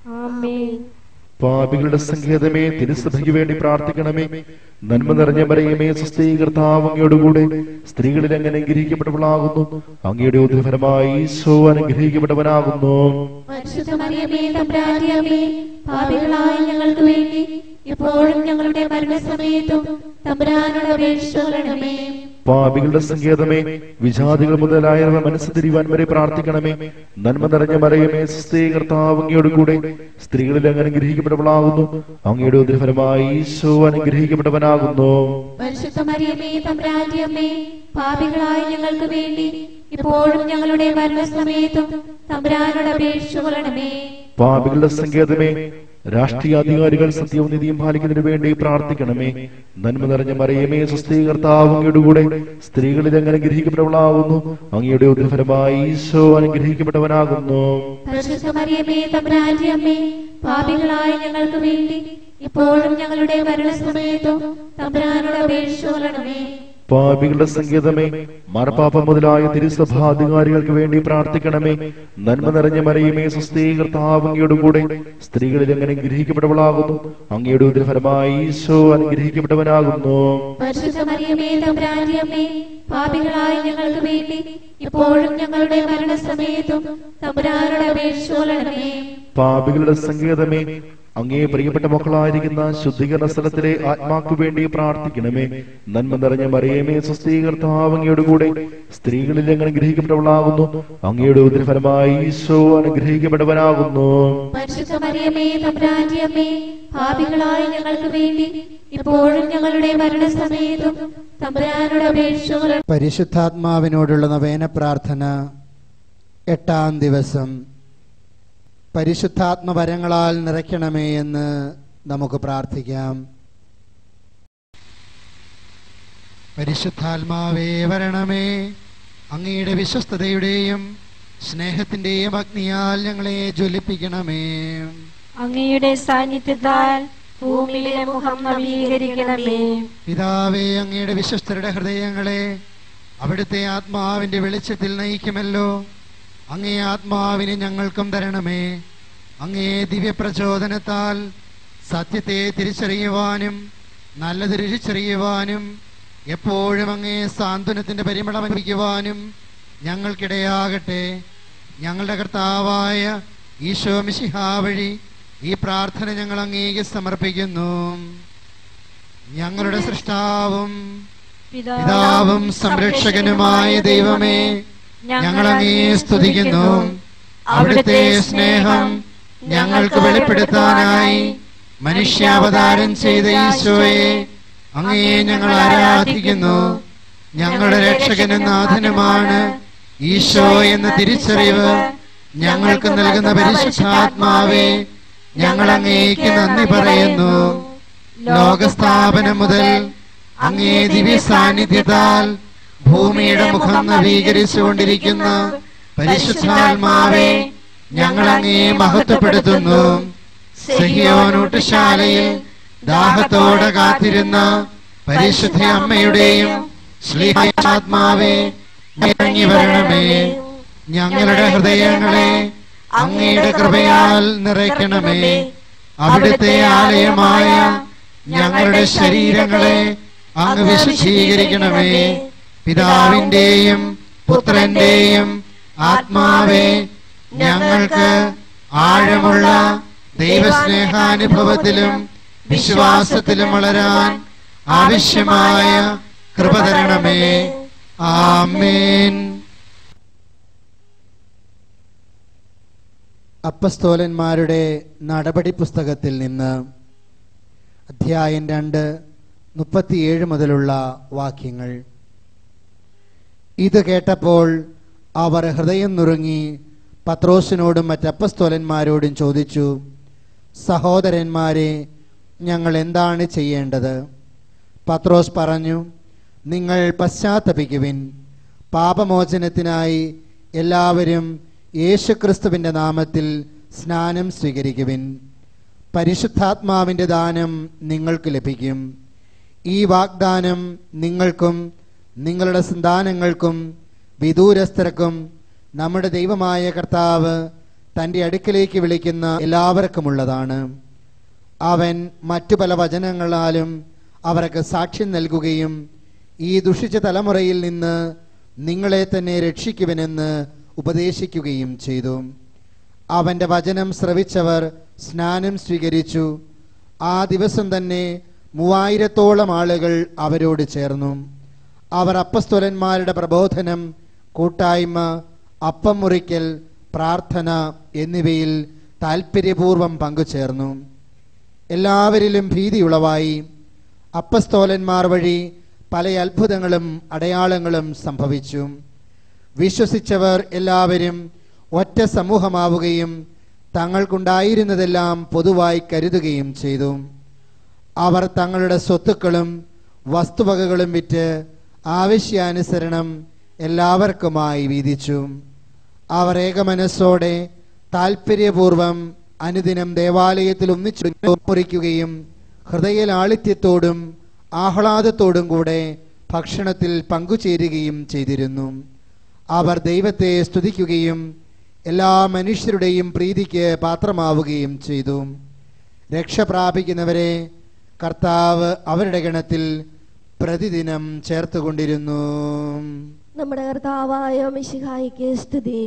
[SPEAKER 1] ആമേൻ
[SPEAKER 6] പാപികളുടെ സങ്കേതമേ തിരുസഭയ്ക്ക് വേണ്ടി പ്രാർത്ഥിക്കണമേ നന്മ നിറഞ്ഞ മറിയമേ സുസ്ഥീകർത്താവ് അങ്ങയോടുകൂടെ സ്ത്രീകളിൽ അങ്ങനെ അനുഗ്രഹിക്കപ്പെട്ടവളാകുന്നു അങ്ങയുടെ ഉദരഫലമായി ഈശോ അനുഗ്രഹിക്കപ്പെട്ടവനാകുന്നു
[SPEAKER 8] പരിശുദ്ധ മറിയമേ തമ്പുരാന്റിയമ്മേ പാപികളായ ഞങ്ങൾക്ക് വേണ്ടി ഇപ്പോഴും ഞങ്ങളുടെ മരണസമയത്തും തമ്പുരാനോട് അപേക്ഷിച്ചുകൊള്ളണമേ
[SPEAKER 6] പാപികളുടെ സങ്കേതമേ വിജാതികൾ മുതലായവ മനസ്സ് തിരിവാൻ വരെ പ്രാർത്ഥിക്കണമേ നന്മ നിറഞ്ഞ മറിയമേ സുസ്ഥീകർത്താവ് അങ്ങയോടുകൂടെ സ്ത്രീകളിൽ അങ്ങനെ അനുഗ്രഹിക്കപ്പെട്ടവളാകുന്നു അങ്ങയുടെ ഉദരഫലമായി ഈശോ അനുഗ്രഹിക്കപ്പെട്ടവനാകുന്നു
[SPEAKER 8] പരിശുദ്ധ മറിയമേ തമ്പുരാന്റിയമ്മേ പാപികളായ ഞങ്ങൾക്ക് വേണ്ടി ഇപ്പോഴും ഞങ്ങളുടെ മരണസമയത്തും തമ്പുരാനോട് അപേക്ഷിച്ചുകൊള്ളണമേ
[SPEAKER 6] പാപികളുടെ സങ്കേതമേ രാഷ്ട്രീയാധികാരികൾ സത്യവും നീതിയും പാലിക്കുന്നതിനു വേണ്ടി പ്രാർത്ഥിക്കണമേ നന്മ നിറഞ്ഞ മറിയമേ സുസ്ഥീകർത്താവ് അങ്ങയുടെ കൂടെ സ്ത്രീകളിൽ അങ്ങനെ അനുഗ്രഹിക്കപ്പെട്ടവളാകുന്നു അങ്ങയുടെ ഉദരഫലമായി ഈശോ അനുഗ്രഹിക്കപ്പെട്ടവനാകുന്നു
[SPEAKER 8] പരിശുദ്ധ മറിയമേ തമ്പുരാന്റിയമ്മേ പാപികളായ ഞങ്ങൾക്ക് വേണ്ടി ഇപ്പോഴും ഞങ്ങളുടെ മരണസമയത്തും തമ്പുരാനോട് അപേക്ഷിച്ചുകൊള്ളണമേ
[SPEAKER 6] പാപികളുടെ സങ്കേതമേ മറപ്പാപ്പ മുതലായ തിരുസഭാധികാരികൾക്ക് വേണ്ടി പ്രാർത്ഥിക്കണമേ നന്മ നിറഞ്ഞ മറിയമേ സുസ്ഥീകർത്താവ് അങ്ങയുടെ കൂടെ സ്ത്രീകളിൽ അങ്ങനെ അനുഗ്രഹിക്കപ്പെട്ടവളാകുന്നു അങ്ങയുടെ ഉദരഫലമായി ഈശോ അനുഗ്രഹിക്കപ്പെട്ടവനാകുന്നു
[SPEAKER 8] പരിശുദ്ധ മറിയമേ തമ്പുരാന്റിയമ്മേ പാപികളായ ഞങ്ങൾക്ക് വേണ്ടി ഇപ്പോഴും ഞങ്ങളുടെ മരണസമയത്തും തമ്പുരാനോട് അപേക്ഷിച്ചുകൊള്ളണമേ
[SPEAKER 6] പാപികളുടെ സങ്കേതമേ അങ്ങേ പ്രിയപ്പെട്ട മക്കളായിരിക്കുന്ന ശുദ്ധീകരണ സ്ഥലത്തിലെ ആത്മാക്കു വേണ്ടി പ്രാർത്ഥിക്കണമേ നന്മ നിറഞ്ഞ മറിയമേ സുസ്ഥീകർത്താവ് അങ്ങയുടെ കൂടെ സ്ത്രീകളിൽ അങ്ങനെ അനുഗ്രഹിക്കപ്പെട്ടവളാകുന്നു അങ്ങയുടെ ഉദരഫലമായി ഈശോ അനുഗ്രഹിക്കപ്പെട്ടവനാകുന്നു
[SPEAKER 8] പരിശുദ്ധ മറിയമേ തമ്പുരാന്റിയമ്മേ പാപികളായ ഞങ്ങൾക്ക് വേണ്ടി ഇപ്പോഴും ഞങ്ങളുടെ മരണസമയത്തും തമ്പുരാനോട് അപേക്ഷിച്ചുകൊള്ളണമേ
[SPEAKER 5] പരിശുദ്ധാത്മാവിനോടുള്ള നവേന പ്രാർത്ഥന എട്ടാം ദിവസം പരിശുദ്ധാത്മവരങ്ങളാൽ നിറയ്ക്കണമേ എന്ന് നമുക്ക് പ്രാർത്ഥിക്കാം പരിശുദ്ധാത്മാവേ വരണമേ അങ്ങയുടെ വിശ്വസ്തതയുടെയും സ്നേഹത്തിന്റെയും അഗ്നിയാൽ ഞങ്ങളെ ജ്വലിപ്പിക്കണമേ
[SPEAKER 1] അങ്ങയുടെ സാന്നിധ്യത്താൽ ഭൂമിയിലെ മുഖം നവീകരിക്കണമേ
[SPEAKER 5] പിതാവേ അങ്ങയുടെ വിശ്വസ്തരുടെ ഹൃദയങ്ങളെ അവിടുത്തെ ആത്മാവിന്റെ വെളിച്ചത്തിൽ നയിക്കുമല്ലോ അങ്ങേ ആത്മാവിനെ ഞങ്ങൾക്കും തരണമേ അങ്ങേ ദിവ്യപ്രചോദനത്താൽ സത്യത്തെ തിരിച്ചറിയുവാനും നല്ലത് രുചിച്ചറിയുവാനും എപ്പോഴും അങ്ങേ സാന്ത്വനത്തിന്റെ പരിമളം അനുഭവിക്കുവാനും ഞങ്ങൾക്കിടയാകട്ടെ ഞങ്ങളുടെ കർത്താവായ ഈശോ മിശിഹാ വഴി ഈ പ്രാർത്ഥന ഞങ്ങൾ അങ്ങേക്ക് സമർപ്പിക്കുന്നു ഞങ്ങളുടെ സൃഷ്ടാവും പിതാവും സംരക്ഷകനുമായ ദൈവമേ ഞങ്ങൾ അങ്ങേ സ്തുതിക്കുന്നു അവിടുത്തെ സ്നേഹം ഞങ്ങൾക്ക് വെളിപ്പെടുത്താനായി മനുഷ്യാവതാരം ചെയ്ത ഈശോയെ അങ്ങയെ ഞങ്ങൾ ആരാധിക്കുന്നു ഞങ്ങളുടെ രക്ഷകനും നാഥനുമാണ് ഈശോ എന്ന തിരിച്ചറിവ് ഞങ്ങൾക്ക് നൽകുന്ന പരിശുദ്ധാത്മാവേ ഞങ്ങൾ അങ്ങേക്ക് നന്ദി പറയുന്നു ലോകസ്ഥാപനം മുതൽ അങ്ങേ ദിവ്യ സാന്നിധ്യത്താൽ ഭൂമിയുടെ മുഖം നവീകരിച്ചുകൊണ്ടിരിക്കുന്ന പരിശുദ്ധാത്മാവെ ഞങ്ങൾ അങ്ങേ മഹത്വപ്പെടുത്തുന്നു സഹിയോനൂട്ടുശാലയിൽ ദാഹത്തോടെ കാത്തിരുന്ന പരിശുദ്ധ അമ്മയുടെയും ശ്രീഹാത്മാവെ ഇറങ്ങി വരണമേ ഞങ്ങളുടെ ഹൃദയങ്ങളെ അങ്ങയുടെ കൃപയാൽ നിറയ്ക്കണമേ അവിടുത്തെ ആലയമായ ഞങ്ങളുടെ ശരീരങ്ങളെ അങ്ങ് വിശുദ്ധീകരിക്കണമേ പിതാവിന്റെയും പുത്രന്റെയും ആത്മാവെ ഞങ്ങൾക്ക് ആഴമുള്ള ദൈവസ്നേഹാനുഭവത്തിലും വിശ്വാസത്തിലും വളരാൻ ആവശ്യമായ കൃപ തരണമേ ആമേൻ അപ്പസ്തോലന്മാരുടെ നടപടി പുസ്തകത്തിൽ നിന്ന് അധ്യായം രണ്ട് മുപ്പത്തിയേഴ് മുതലുള്ള വാക്യങ്ങൾ ഇത് കേട്ടപ്പോൾ അവർ ഹൃദയം നുറുങ്ങി പത്രോസിനോടും മറ്റപ്പസ്തോലന്മാരോടും ചോദിച്ചു സഹോദരന്മാരെ ഞങ്ങൾ എന്താണ് ചെയ്യേണ്ടത് പത്രോസ് പറഞ്ഞു നിങ്ങൾ പശ്ചാത്തപിക്കുവിൻ പാപമോചനത്തിനായി എല്ലാവരും യേശുക്രിസ്തുവിൻ്റെ നാമത്തിൽ സ്നാനം സ്വീകരിക്കുവിൻ പരിശുദ്ധാത്മാവിൻ്റെ ദാനം നിങ്ങൾക്ക് ലഭിക്കും ഈ വാഗ്ദാനം നിങ്ങൾക്കും നിങ്ങളുടെ സന്താനങ്ങൾക്കും വിദൂരസ്ഥർക്കും നമ്മുടെ ദൈവമായ കർത്താവ് തൻ്റെ അടുക്കലേക്ക് വിളിക്കുന്ന എല്ലാവർക്കുമുള്ളതാണ് അവൻ മറ്റു പല വചനങ്ങളാലും അവർക്ക് സാക്ഷ്യം നൽകുകയും ഈ ദുഷിച്ച തലമുറയിൽ നിന്ന് നിങ്ങളെ തന്നെ രക്ഷിക്കുവനെന്ന് ഉപദേശിക്കുകയും ചെയ്തു അവന്റെ വചനം ശ്രവിച്ചവർ സ്നാനം സ്വീകരിച്ചു ആ ദിവസം തന്നെ മൂവായിരത്തോളം ആളുകൾ അവരോട് ചേർന്നു അവർ അപ്പസ്തോലന്മാരുടെ പ്രബോധനം കൂട്ടായ്മ അപ്പം മുറിക്കൽ പ്രാർത്ഥന എന്നിവയിൽ താൽപ്പര്യപൂർവം പങ്കുചേർന്നു എല്ലാവരിലും ഭീതിയുളവായി അപ്പസ്തോലന്മാർ വഴി പല അത്ഭുതങ്ങളും അടയാളങ്ങളും സംഭവിച്ചു വിശ്വസിച്ചവർ എല്ലാവരും ഒറ്റ സമൂഹമാവുകയും തങ്ങൾക്കുണ്ടായിരുന്നതെല്ലാം പൊതുവായി കരുതുകയും ചെയ്തു അവർ തങ്ങളുടെ സ്വത്തുക്കളും വസ്തുവകകളും വിറ്റ് ആവശ്യാനുസരണം എല്ലാവർക്കുമായി വീതിച്ചു അവർ ഏകമനസ്സോടെ താൽപ്പര്യപൂർവം അനുദിനം ദേവാലയത്തിൽ ഒന്നിച്ചു മുറിക്കുകയും ഹൃദയലാളിത്യത്തോടും ആഹ്ലാദത്തോടും കൂടെ ഭക്ഷണത്തിൽ പങ്കുചേരുകയും ചെയ്തിരുന്നു അവർ ദൈവത്തെ സ്തുതിക്കുകയും എല്ലാ മനുഷ്യരുടെയും പ്രീതിക്ക് പാത്രമാവുകയും ചെയ്തു രക്ഷ പ്രാപിക്കുന്നവരെ കർത്താവ് അവരുടെ ഗണത്തിൽ പ്രതിദിനം ചേർത്തുകൊണ്ടിരുന്നു
[SPEAKER 2] നമ്മുടെ കർത്താവായ മിശിഹായിക്ക് സ്തുതി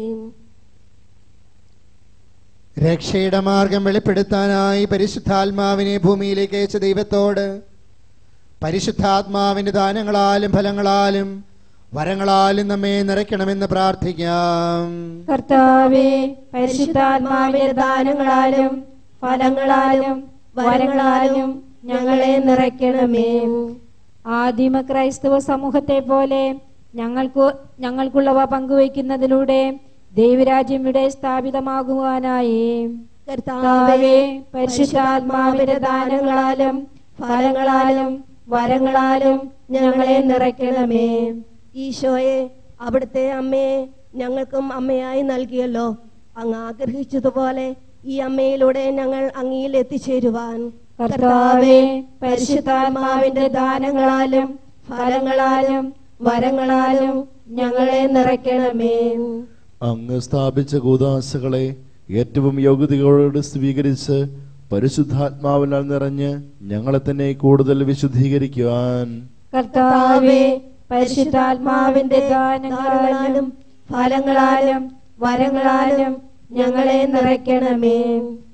[SPEAKER 5] രക്ഷയുടെ മാർഗം വെളിപ്പെടുത്താനായി പരിശുദ്ധാത്മാവിനെ ഭൂമിയിലേക്ക് അയച്ച ദൈവത്തോട് പരിശുദ്ധാത്മാവിന്റെ ദാനങ്ങളാലും ഫലങ്ങളാലും വരങ്ങളാലും നമ്മെ നിറയ്ക്കണമെന്ന് പ്രാർത്ഥിക്കാം
[SPEAKER 3] കർത്താവെ പരിശുദ്ധാത്മാവിന്റെ ദാനങ്ങളാലും ഫലങ്ങളാലും വരങ്ങളാലും ഞങ്ങളെ നിറയ്ക്കണമേ ആദിമ ക്രൈസ്തവ സമൂഹത്തെ പോലെ ഞങ്ങൾക്ക് ഞങ്ങൾക്കുള്ളവ പങ്കുവയ്ക്കുന്നതിലൂടെ ദൈവരാജ്യം ഇവിടെ സ്ഥാപിതമാകുവാനായി കർത്താവെ പരിശുദ്ധാത്മാവിന്റെ ദാനങ്ങളാലും ഫലങ്ങളാലും വരങ്ങളാലും ഞങ്ങളെ നിറയ്ക്കണമേ
[SPEAKER 2] ഈശോയെ അവിടുത്തെ അമ്മയെ ഞങ്ങൾക്കും അമ്മയായി നൽകിയല്ലോ അങ്ങ് ആഗ്രഹിച്ചതുപോലെ ഈ അമ്മയിലൂടെ ഞങ്ങൾ അങ്ങയിൽ എത്തിച്ചേരുവാൻ
[SPEAKER 3] കർത്താവെ പരിശുദ്ധാത്മാവിന്റെ ദാനങ്ങളാലും ഫലങ്ങളാലും വരങ്ങളാലും ഞങ്ങളെ നിറയ്ക്കണമേ
[SPEAKER 6] അങ്ങ് സ്ഥാപിച്ച കൂതാശകളെ ഏറ്റവും യോഗ്യതയോട് സ്വീകരിച്ച് പരിശുദ്ധാത്മാവിനാൽ നിറഞ്ഞ് ഞങ്ങളെ തന്നെ കൂടുതൽ വിശുദ്ധീകരിക്കുവാൻ
[SPEAKER 3] കർത്താവെ പരിശുദ്ധാത്മാവിന്റെ ദാനങ്ങളാലും ഫലങ്ങളാലും വരങ്ങളാലും ഞങ്ങളെ നിറയ്ക്കണമേ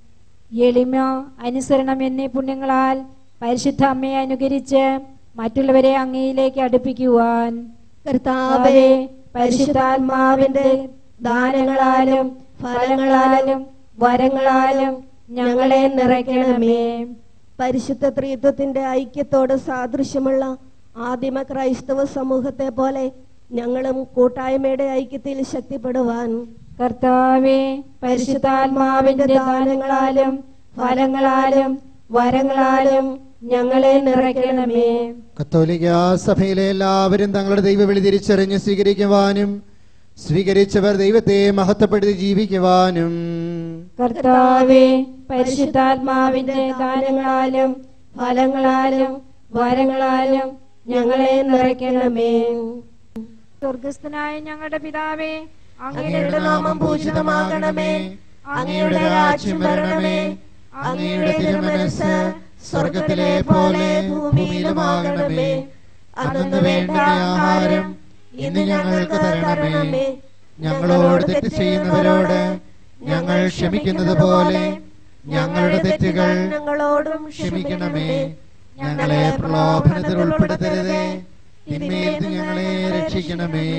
[SPEAKER 3] എളിമ അനുസരണം എന്നീ പുണ്യങ്ങളാൽ പരിശുദ്ധ അമ്മയെ അനുകരിച്ച് മറ്റുള്ളവരെ അങ്ങയിലേക്ക് അടുപ്പിക്കുവാൻ
[SPEAKER 2] കർത്താവേ പരിശുദ്ധാത്മാവിന്റെ ദാനങ്ങളാലും ഫലങ്ങളാലും വരങ്ങളാലും ഞങ്ങളെ നിറയ്ക്കണമേ പരിശുദ്ധ ത്രിത്വത്തിന്റെ ഐക്യത്തോട് സാദൃശ്യമുള്ള ആദിമ ക്രൈസ്തവ സമൂഹത്തെ പോലെ ഞങ്ങളും കൂട്ടായ്മയുടെ ഐക്യത്തിൽ ശക്തിപ്പെടുവാൻ
[SPEAKER 3] കർത്താവെ പരിശുദ്ധാത്മാവിന്റെ ദാനങ്ങളാലും ഫലങ്ങളാലും വരങ്ങളാലും ഞങ്ങളെ നിറയ്ക്കണമേ
[SPEAKER 5] കത്തോലിക്ക സഭയിലെ എല്ലാവരും തങ്ങളുടെ ദൈവവിളി തിരിച്ചറിഞ്ഞ് സ്വീകരിക്കുവാനും സ്വീകരിച്ചവർ ദൈവത്തെ മഹത്വപ്പെടുത്തി ജീവിക്കുവാനും
[SPEAKER 3] കർത്താവെ പരിശുദ്ധാത്മാവിന്റെ ദാനങ്ങളാലും ഫലങ്ങളാലും വരങ്ങളാലും ഞങ്ങളെ നിറയ്ക്കണമേ സ്വർഗസ്ഥനായ ഞങ്ങളുടെ പിതാവേ
[SPEAKER 5] അങ്ങയുടെ നാമം പൂജിതമാകണമേ അങ്ങയുടെ രാജ്യം വരണമേ അങ്ങയുടെ തിരുമനസ് സ്വർഗത്തിലെ പോലെ ഭൂമിയിലുമാകണമേ അന്നു വേണ്ട ആഹാരം ഇന്ന് ഞങ്ങൾക്ക് തരണമേ ഞങ്ങളോട് തെറ്റ് ചെയ്യുന്നവരോട് ഞങ്ങൾ ക്ഷമിക്കുന്നത് പോലെ ഞങ്ങളുടെ തെറ്റുകൾ
[SPEAKER 2] ഞങ്ങളോടും
[SPEAKER 5] ക്ഷമിക്കണമേ ഞങ്ങളെ പ്രലോഭനത്തിൽ ഉൾപ്പെടുത്തരുതേ തിന്മയിൽ നിന്ന് ഞങ്ങളെ രക്ഷിക്കണമേ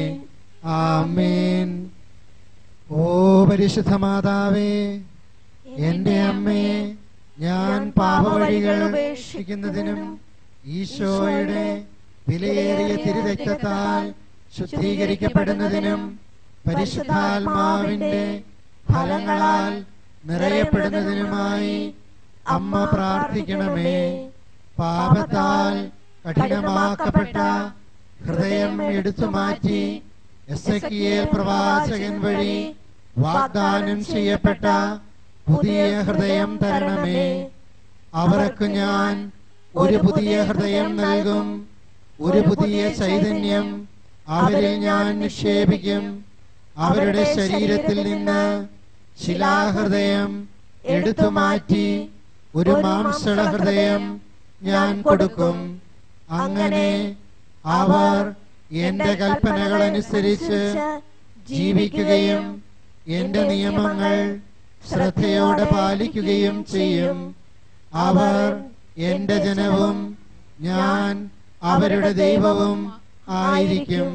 [SPEAKER 5] ആമേൻ ഓ പരിശുദ്ധ മാതാവേ എന്റെ അമ്മയെ ഞാൻ പാപവഴികൾ ഉപേക്ഷിക്കുന്നതിനും ഈശോയുടെ വിലയേറിയ തിരുരക്തത്താൽ ശുദ്ധീകരിക്കപ്പെടുന്നതിനും പരിശുദ്ധാത്മാവിന്റെ ഫലങ്ങളാൽ നിറയപ്പെടുന്നതിനുമായി അമ്മ പ്രാർത്ഥിക്കണമേ പാപത്താൽ കഠിനമാക്കപ്പെട്ട ഹൃദയം എടുത്തു മാറ്റി എസക്കിയേൽ പ്രവാചകൻ വഴി വാഗ്ദാനം ചെയ്യപ്പെട്ട പുതിയ ഹൃദയം തരണമേ അവർക്ക് ഞാൻ ഒരു പുതിയ ഹൃദയം നൽകും ഒരു പുതിയ ചൈതന്യം അവരിൽ ഞാൻ നിക്ഷേപിക്കും അവരുടെ ശരീരത്തിൽ നിന്ന് ശിലാഹൃദയം എടുത്തു മാറ്റി ഒരു മാംസള ഹൃദയം ഞാൻ കൊടുക്കും അങ്ങനെ അവർ എന്റെ കൽപ്പനകൾ അനുസരിച്ച് ജീവിക്കുകയും എന്റെ നിയമങ്ങൾ ശ്രദ്ധയോടെ പാലിക്കുകയും ചെയ്യും അവർ എന്റെ ജനവും ഞാൻ അവരുടെ ദൈവവും ആയിരിക്കും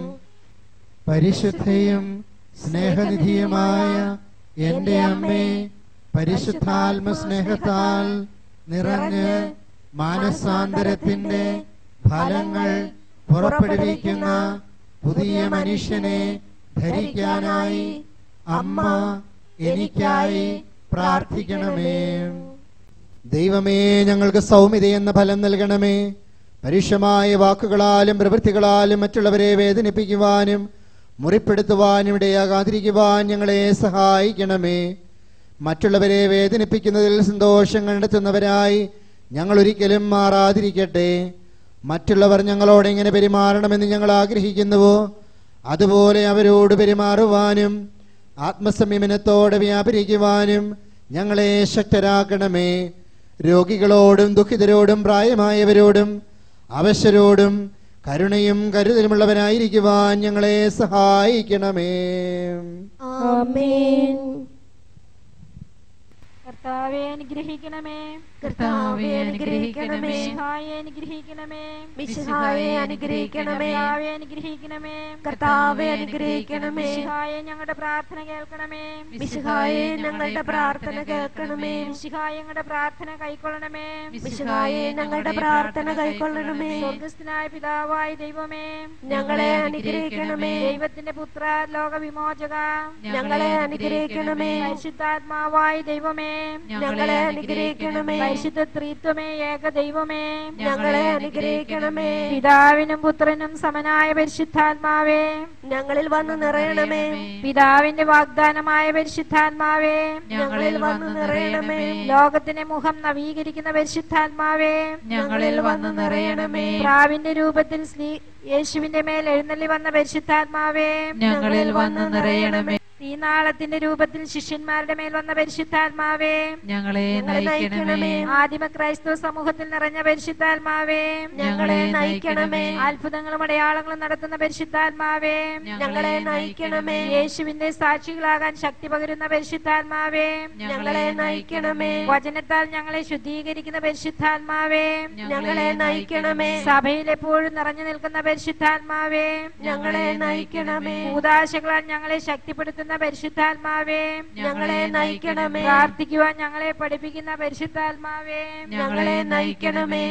[SPEAKER 5] പരിശുദ്ധയും സ്നേഹനിധിയുമായ എന്റെ അമ്മേ പരിശുദ്ധാത്മ സ്നേഹത്താൽ നിറഞ്ഞ് മാനസാന്തരത്തിന്റെ ഫലങ്ങൾ പുറപ്പെടുവിക്കുന്ന പുതിയ മനുഷ്യനെ ധരിക്കാനായി അമ്മ എനിക്കായി പ്രാർത്ഥിക്കണമേ ദൈവമേ ഞങ്ങൾക്ക് സൗമ്യത എന്ന ഫലം നൽകണമേ പരുഷമായ വാക്കുകളാലും പ്രവൃത്തികളാലും മറ്റുള്ളവരെ വേദനിപ്പിക്കുവാനും മുറിപ്പെടുത്തുവാനും ഇടയാകാതിരിക്കുവാൻ ഞങ്ങളെ സഹായിക്കണമേ മറ്റുള്ളവരെ വേദനിപ്പിക്കുന്നതിൽ സന്തോഷം കണ്ടെത്തുന്നവരായി ഞങ്ങൾ ഒരിക്കലും മാറാതിരിക്കട്ടെ മറ്റുള്ളവർ ഞങ്ങളോട് എങ്ങനെ പെരുമാറണമെന്ന് ഞങ്ങൾ ആഗ്രഹിക്കുന്നുവോ അതുപോലെ അവരോട് പെരുമാറുവാനും ആത്മസംയമനത്തോടെ വ്യാപരിക്കുവാനും ഞങ്ങളെ ശക്തരാക്കണമേ രോഗികളോടും ദുഃഖിതരോടും പ്രായമായവരോടും അവശരോടും കരുണയും കരുതലുമുള്ളവരായിരിക്കുവാൻ ഞങ്ങളെ സഹായിക്കണമേ
[SPEAKER 2] ആമേൻ
[SPEAKER 3] കർത്താവെ അനുഗ്രഹിക്കണമേ
[SPEAKER 2] കർത്താവെ അനുഗ്രഹിക്കണമേ
[SPEAKER 3] മിശിഹായെ അനുഗ്രഹിക്കണമേ
[SPEAKER 2] മിശിഹായെ അനുഗ്രഹിക്കണമേ
[SPEAKER 3] കർത്താവെ അനുഗ്രഹിക്കണമേ
[SPEAKER 2] കർത്താവെ അനുഗ്രഹിക്കണമേ
[SPEAKER 3] മിശിഹായെ ഞങ്ങളുടെ പ്രാർത്ഥന കേൾക്കണമേ
[SPEAKER 2] മിശിഹായെ ഞങ്ങളുടെ പ്രാർത്ഥന കേൾക്കണമേ
[SPEAKER 3] മിശിഹായെ ഞങ്ങളുടെ പ്രാർത്ഥന കൈക്കൊള്ളണമേ
[SPEAKER 2] മിശിഹായെ ഞങ്ങളുടെ പ്രാർത്ഥന കൈക്കൊള്ളണമേ
[SPEAKER 3] സ്വർഗസ്ഥനായ പിതാവായ ദൈവമേ
[SPEAKER 2] ഞങ്ങളെ അനുഗ്രഹിക്കണമേ
[SPEAKER 3] ദൈവത്തിന്റെ പുത്ര ലോകവിമോചക
[SPEAKER 2] ഞങ്ങളെ അനുഗ്രഹിക്കണമേ
[SPEAKER 3] പരിശുദ്ധാത്മാവായ ദൈവമേ
[SPEAKER 2] ഞങ്ങളെ അനുഗ്രഹിക്കണമേ
[SPEAKER 3] പരിശുദ്ധ ത്രിത്വമേ ഏക ദൈവമേ
[SPEAKER 2] ഞങ്ങളെ അനുഗ്രഹിക്കണമേ
[SPEAKER 3] പിതാവിനും പുത്രനും സമനായ പരിശുദ്ധാത്മാവേ
[SPEAKER 2] ഞങ്ങളിൽ വന്ന് നിറയണമേ
[SPEAKER 3] പിതാവിന്റെ വാഗ്ദാനമായ പരിശുദ്ധാത്മാവേ
[SPEAKER 2] ഞങ്ങളിൽ വന്ന് നിറയണമേ
[SPEAKER 3] ലോകത്തിന്റെ മുഖം നവീകരിക്കുന്ന പരിശുദ്ധാത്മാവേ
[SPEAKER 2] ഞങ്ങളിൽ വന്ന് നിറയണമേ
[SPEAKER 3] പ്രാവിന്റെ രൂപത്തിൽ ശ്രീ യേശുവിന്റെ മേൽ എഴുന്നള്ളി വന്ന പരിശുദ്ധാത്മാവേ
[SPEAKER 4] ഞങ്ങളിൽ വന്ന് നിറയണമേ
[SPEAKER 3] തീനാളത്തിന്റെ രൂപത്തിൽ ശിഷ്യന്മാരുടെ മേൽ വന്ന പരിശുദ്ധാത്മാവേ
[SPEAKER 4] ഞങ്ങളെ
[SPEAKER 2] ഞങ്ങളെ
[SPEAKER 4] നയിക്കണമേ
[SPEAKER 2] നയിക്കണമേ.
[SPEAKER 3] ആദിമ ക്രൈസ്തവ സമൂഹത്തിൽ നിറഞ്ഞ പരിശുദ്ധാത്മാവേ
[SPEAKER 2] ഞങ്ങളെ നയിക്കണമേ
[SPEAKER 3] അത്ഭുതങ്ങളും അടയാളങ്ങളും നടത്തുന്ന പരിശുദ്ധാത്മാവേ
[SPEAKER 2] ഞങ്ങളെ നയിക്കണമേ
[SPEAKER 3] യേശുവിന്റെ സാക്ഷികളാകാൻ ശക്തി പകരുന്ന പരിശുദ്ധാത്മാവേ
[SPEAKER 2] ഞങ്ങളെ നയിക്കണമേ
[SPEAKER 3] വചനത്താൽ ഞങ്ങളെ ശുദ്ധീകരിക്കുന്ന പരിശുദ്ധാത്മാവേ
[SPEAKER 2] ഞങ്ങളെ നയിക്കണമേ
[SPEAKER 3] സഭയിൽ എപ്പോഴും നിറഞ്ഞു നിൽക്കുന്ന പരിശുദ്ധാത്മാവേ
[SPEAKER 2] ഞങ്ങളെ നയിക്കണമേ
[SPEAKER 3] ഭൂതാശകളാൽ ഞങ്ങളെ ശക്തിപ്പെടുത്തുന്ന പരിശുദ്ധാത്മാവേ
[SPEAKER 2] ഞങ്ങളെ നയിക്കണമേ
[SPEAKER 3] പ്രാർത്ഥിക്കുവാൻ ഞങ്ങളെ പഠിപ്പിക്കുന്ന പരിശുദ്ധാത്മാവേ
[SPEAKER 2] ഞങ്ങളെ നയിക്കണമേ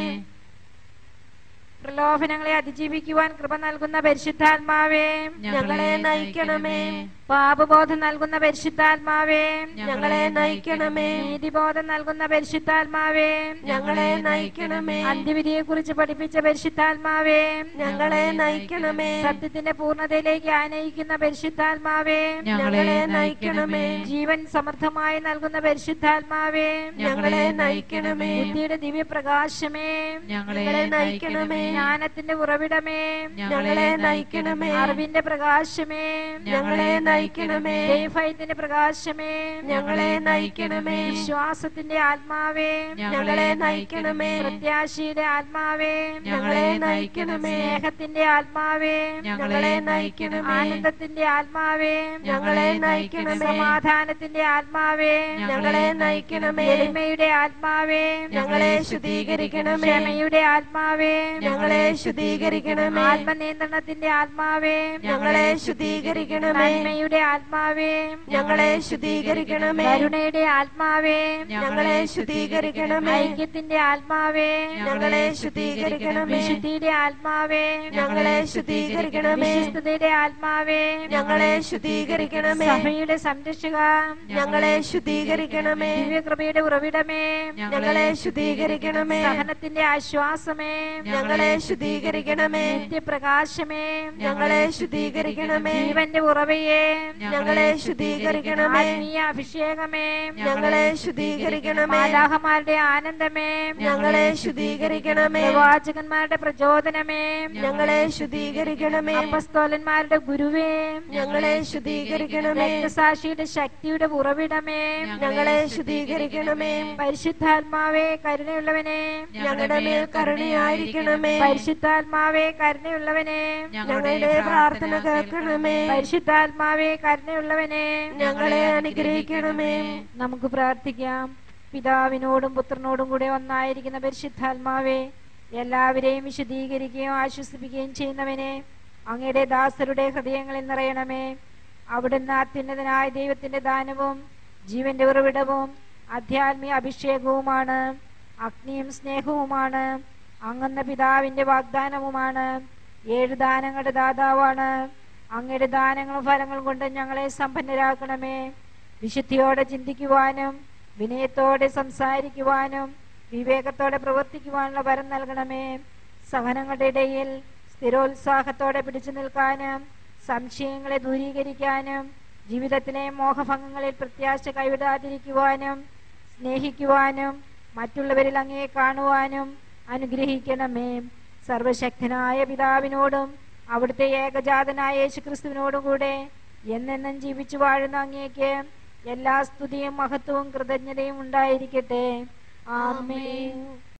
[SPEAKER 3] പ്രലോഭനങ്ങളെ അതിജീവിക്കുവാൻ കൃപ നൽകുന്ന പരിശുദ്ധാത്മാവേ
[SPEAKER 2] ഞങ്ങളെ നയിക്കണമേ
[SPEAKER 3] പാപബോധം നൽകുന്ന പരിശുദ്ധാത്മാവേ
[SPEAKER 2] ഞങ്ങളെ നയിക്കണമേ
[SPEAKER 3] നീതിബോധം നൽകുന്ന പരിശുദ്ധാത്മാവേ
[SPEAKER 2] ഞങ്ങളെ നയിക്കണമേ
[SPEAKER 3] അന്ത്യവിധിയെ കുറിച്ച് പഠിപ്പിച്ച പരിശുദ്ധാത്മാവേ
[SPEAKER 2] ഞങ്ങളെ നയിക്കണമേ
[SPEAKER 3] സത്യത്തിന്റെ പൂർണ്ണതയിലേക്ക് ആനയിക്കുന്ന പരിശുദ്ധാത്മാവേ
[SPEAKER 2] ഞങ്ങളെ നയിക്കണമേ
[SPEAKER 3] ജീവൻ സമൃദ്ധമായി നൽകുന്ന പരിശുദ്ധാത്മാവേ
[SPEAKER 2] ഞങ്ങളെ നയിക്കണമേ
[SPEAKER 3] ബുദ്ധിയുടെ ദിവ്യപ്രകാശമേ
[SPEAKER 4] ഞങ്ങളെ നയിക്കണമേ
[SPEAKER 3] ജ്ഞാനത്തിന്റെ ഉറവിടമേ
[SPEAKER 2] ഞങ്ങളെ നയിക്കണമേ
[SPEAKER 3] അറിവിന്റെ പ്രകാശമേ
[SPEAKER 2] ഞങ്ങളെ നയിക്കണമേ
[SPEAKER 3] ദൈവഭയത്തിന്റെ പ്രകാശമേ
[SPEAKER 2] ഞങ്ങളെ നയിക്കണമേ
[SPEAKER 3] വിശ്വാസത്തിന്റെ ആത്മാവേ
[SPEAKER 2] ഞങ്ങളെ നയിക്കണമേ
[SPEAKER 3] പ്രത്യാശയുടെ ആത്മാവേ
[SPEAKER 2] ഞങ്ങളെ നയിക്കണമേ
[SPEAKER 3] സ്നേഹത്തിന്റെ ആത്മാവേ
[SPEAKER 2] ഞങ്ങളെ നയിക്കണമേ
[SPEAKER 3] ആനന്ദത്തിന്റെ ആത്മാവേ
[SPEAKER 2] ഞങ്ങളെ നയിക്കണമേ
[SPEAKER 3] സമാധാനത്തിന്റെ ആത്മാവേ
[SPEAKER 2] ഞങ്ങളെ നയിക്കണമേ
[SPEAKER 3] എളിമയുടെ ആത്മാവേ
[SPEAKER 2] ഞങ്ങളെ ശുദ്ധീകരിക്കണമേ
[SPEAKER 3] ക്ഷമയുടെ ആത്മാവേ
[SPEAKER 2] ഞങ്ങളെ ശുദ്ധീകരിക്കണമേ
[SPEAKER 3] ആത്മനിയന്ത്രണത്തിന്റെ ആത്മാവേ
[SPEAKER 2] ഞങ്ങളെ ശുദ്ധീകരിക്കണമേ
[SPEAKER 3] നന്മയുടെ ആത്മാവേ
[SPEAKER 2] ഞങ്ങളെ ശുദ്ധീകരിക്കണമേ
[SPEAKER 3] കരുണയുടെ ആത്മാവേ
[SPEAKER 2] ഞങ്ങളെ ശുദ്ധീകരിക്കണമേ
[SPEAKER 3] ഐക്യത്തിന്റെ ആത്മാവേ
[SPEAKER 2] ഞങ്ങളെ ശുദ്ധീകരിക്കണമേ
[SPEAKER 3] വിശുദ്ധിയുടെ ആത്മാവേ
[SPEAKER 2] ഞങ്ങളെ ശുദ്ധീകരിക്കണമേ
[SPEAKER 3] വിശുദ്ധതയുടെ ആത്മാവേ
[SPEAKER 2] ഞങ്ങളെ ശുദ്ധീകരിക്കണമേ
[SPEAKER 3] സഭയുടെ സംരക്ഷക
[SPEAKER 2] ഞങ്ങളെ ശുദ്ധീകരിക്കണമേ
[SPEAKER 3] ദിവ്യകൃപയുടെ ഉറവിടമേ
[SPEAKER 2] ഞങ്ങളെ ശുദ്ധീകരിക്കണമേ
[SPEAKER 3] സഹനത്തിന്റെ ആശ്വാസമേ
[SPEAKER 2] ഞങ്ങളെ ശുദ്ധീകരിക്കണമേ
[SPEAKER 3] നിത്യപ്രകാശമേ
[SPEAKER 2] ഞങ്ങളെ ശുദ്ധീകരിക്കണമേ
[SPEAKER 3] ജീവന്റെ ഉറവയെ
[SPEAKER 2] ഞങ്ങളെ ശുദ്ധീകരിക്കണമേ
[SPEAKER 3] ആത്മീയ അഭിഷേകമേ
[SPEAKER 2] ഞങ്ങളെ ശുദ്ധീകരിക്കണമേ
[SPEAKER 3] മാലാഹമാരുടെ ആനന്ദമേ
[SPEAKER 2] ഞങ്ങളെ ശുദ്ധീകരിക്കണമേ
[SPEAKER 3] പ്രവാചകന്മാരുടെ പ്രചോദനമേ
[SPEAKER 2] ഞങ്ങളെ ശുദ്ധീകരിക്കണമേ
[SPEAKER 3] അപ്പസ്തോലന്മാരുടെ ഗുരുവേ
[SPEAKER 2] ഞങ്ങളെ ശുദ്ധീകരിക്കണമേ
[SPEAKER 3] രക്തസാക്ഷിയുടെ ശക്തിയുടെ ഉറവിടമേ
[SPEAKER 2] ഞങ്ങളെ ശുദ്ധീകരിക്കണമേ
[SPEAKER 3] പരിശുദ്ധാത്മാവേ കരുണയുള്ളവനെ
[SPEAKER 2] ഞങ്ങളുടെ മേൽ കരുണയായിരിക്കണമേ
[SPEAKER 3] പരിശുദ്ധാത്മാവേ കരുണയുള്ളവനെ
[SPEAKER 2] ഞങ്ങളുടെ പ്രാർത്ഥന കേൾക്കണമേ
[SPEAKER 3] പരിശുദ്ധാത്മാവേ കരുണയുള്ളവനെ
[SPEAKER 2] ഞങ്ങളെ അനുഗ്രഹിക്കണമേ
[SPEAKER 3] നമുക്ക് പ്രാർത്ഥിക്കാം പിതാവിനോടും പുത്രനോടും കൂടെ ഒന്നായിരിക്കുന്ന പരിശുദ്ധാത്മാവേ എല്ലാവരെയും വിശദീകരിക്കുകയും ആശ്വസിപ്പിക്കുകയും ചെയ്യുന്നവനെ അങ്ങയുടെ ദാസരുടെ ഹൃദയങ്ങളിൽ നിറയണമേ അവിടുന്ന് അത്യുന്നതനായ ദൈവത്തിന്റെ ദാനവും ജീവന്റെ ഉറവിടവും ആധ്യാത്മിക അഭിഷേകവുമാണ് അഗ്നിയും സ്നേഹവുമാണ് അങ്ങന്ന പിതാവിന്റെ വാഗ്ദാനവുമാണ് ഏഴ് ദാനങ്ങളുടെ ദാതാവാണ് അങ്ങയുടെ ദാനങ്ങളും ഫലങ്ങളും കൊണ്ട് ഞങ്ങളെ സമ്പന്നരാക്കണമേ വിശുദ്ധിയോടെ ചിന്തിക്കുവാനും വിനയത്തോടെ സംസാരിക്കുവാനും വിവേകത്തോടെ പ്രവർത്തിക്കുവാനുള്ള വരം നൽകണമേ സഹനങ്ങളുടെ ഇടയിൽ സ്ഥിരോത്സാഹത്തോടെ പിടിച്ചു നിൽക്കാനും സംശയങ്ങളെ ദൂരീകരിക്കാനും ജീവിതത്തിലെ മോഹഭംഗങ്ങളിൽ പ്രത്യാശ കൈവിടാതിരിക്കുവാനും സ്നേഹിക്കുവാനും മറ്റുള്ളവരിൽ അങ്ങേ കാണുവാനും അനുഗ്രഹിക്കണമേ സർവശക്തനായ പിതാവിനോടും അവിടുത്തെ ഏകജാതനായ യേശുക്രിസ്തുവിനോടും കൂടെ എന്നെന്നും ജീവിച്ചു വാഴുന്ന അങ്ങേക്ക് എല്ലാ സ്തുതിയും മഹത്വവും കൃതജ്ഞതയും ഉണ്ടായിരിക്കട്ടെ ആമേൻ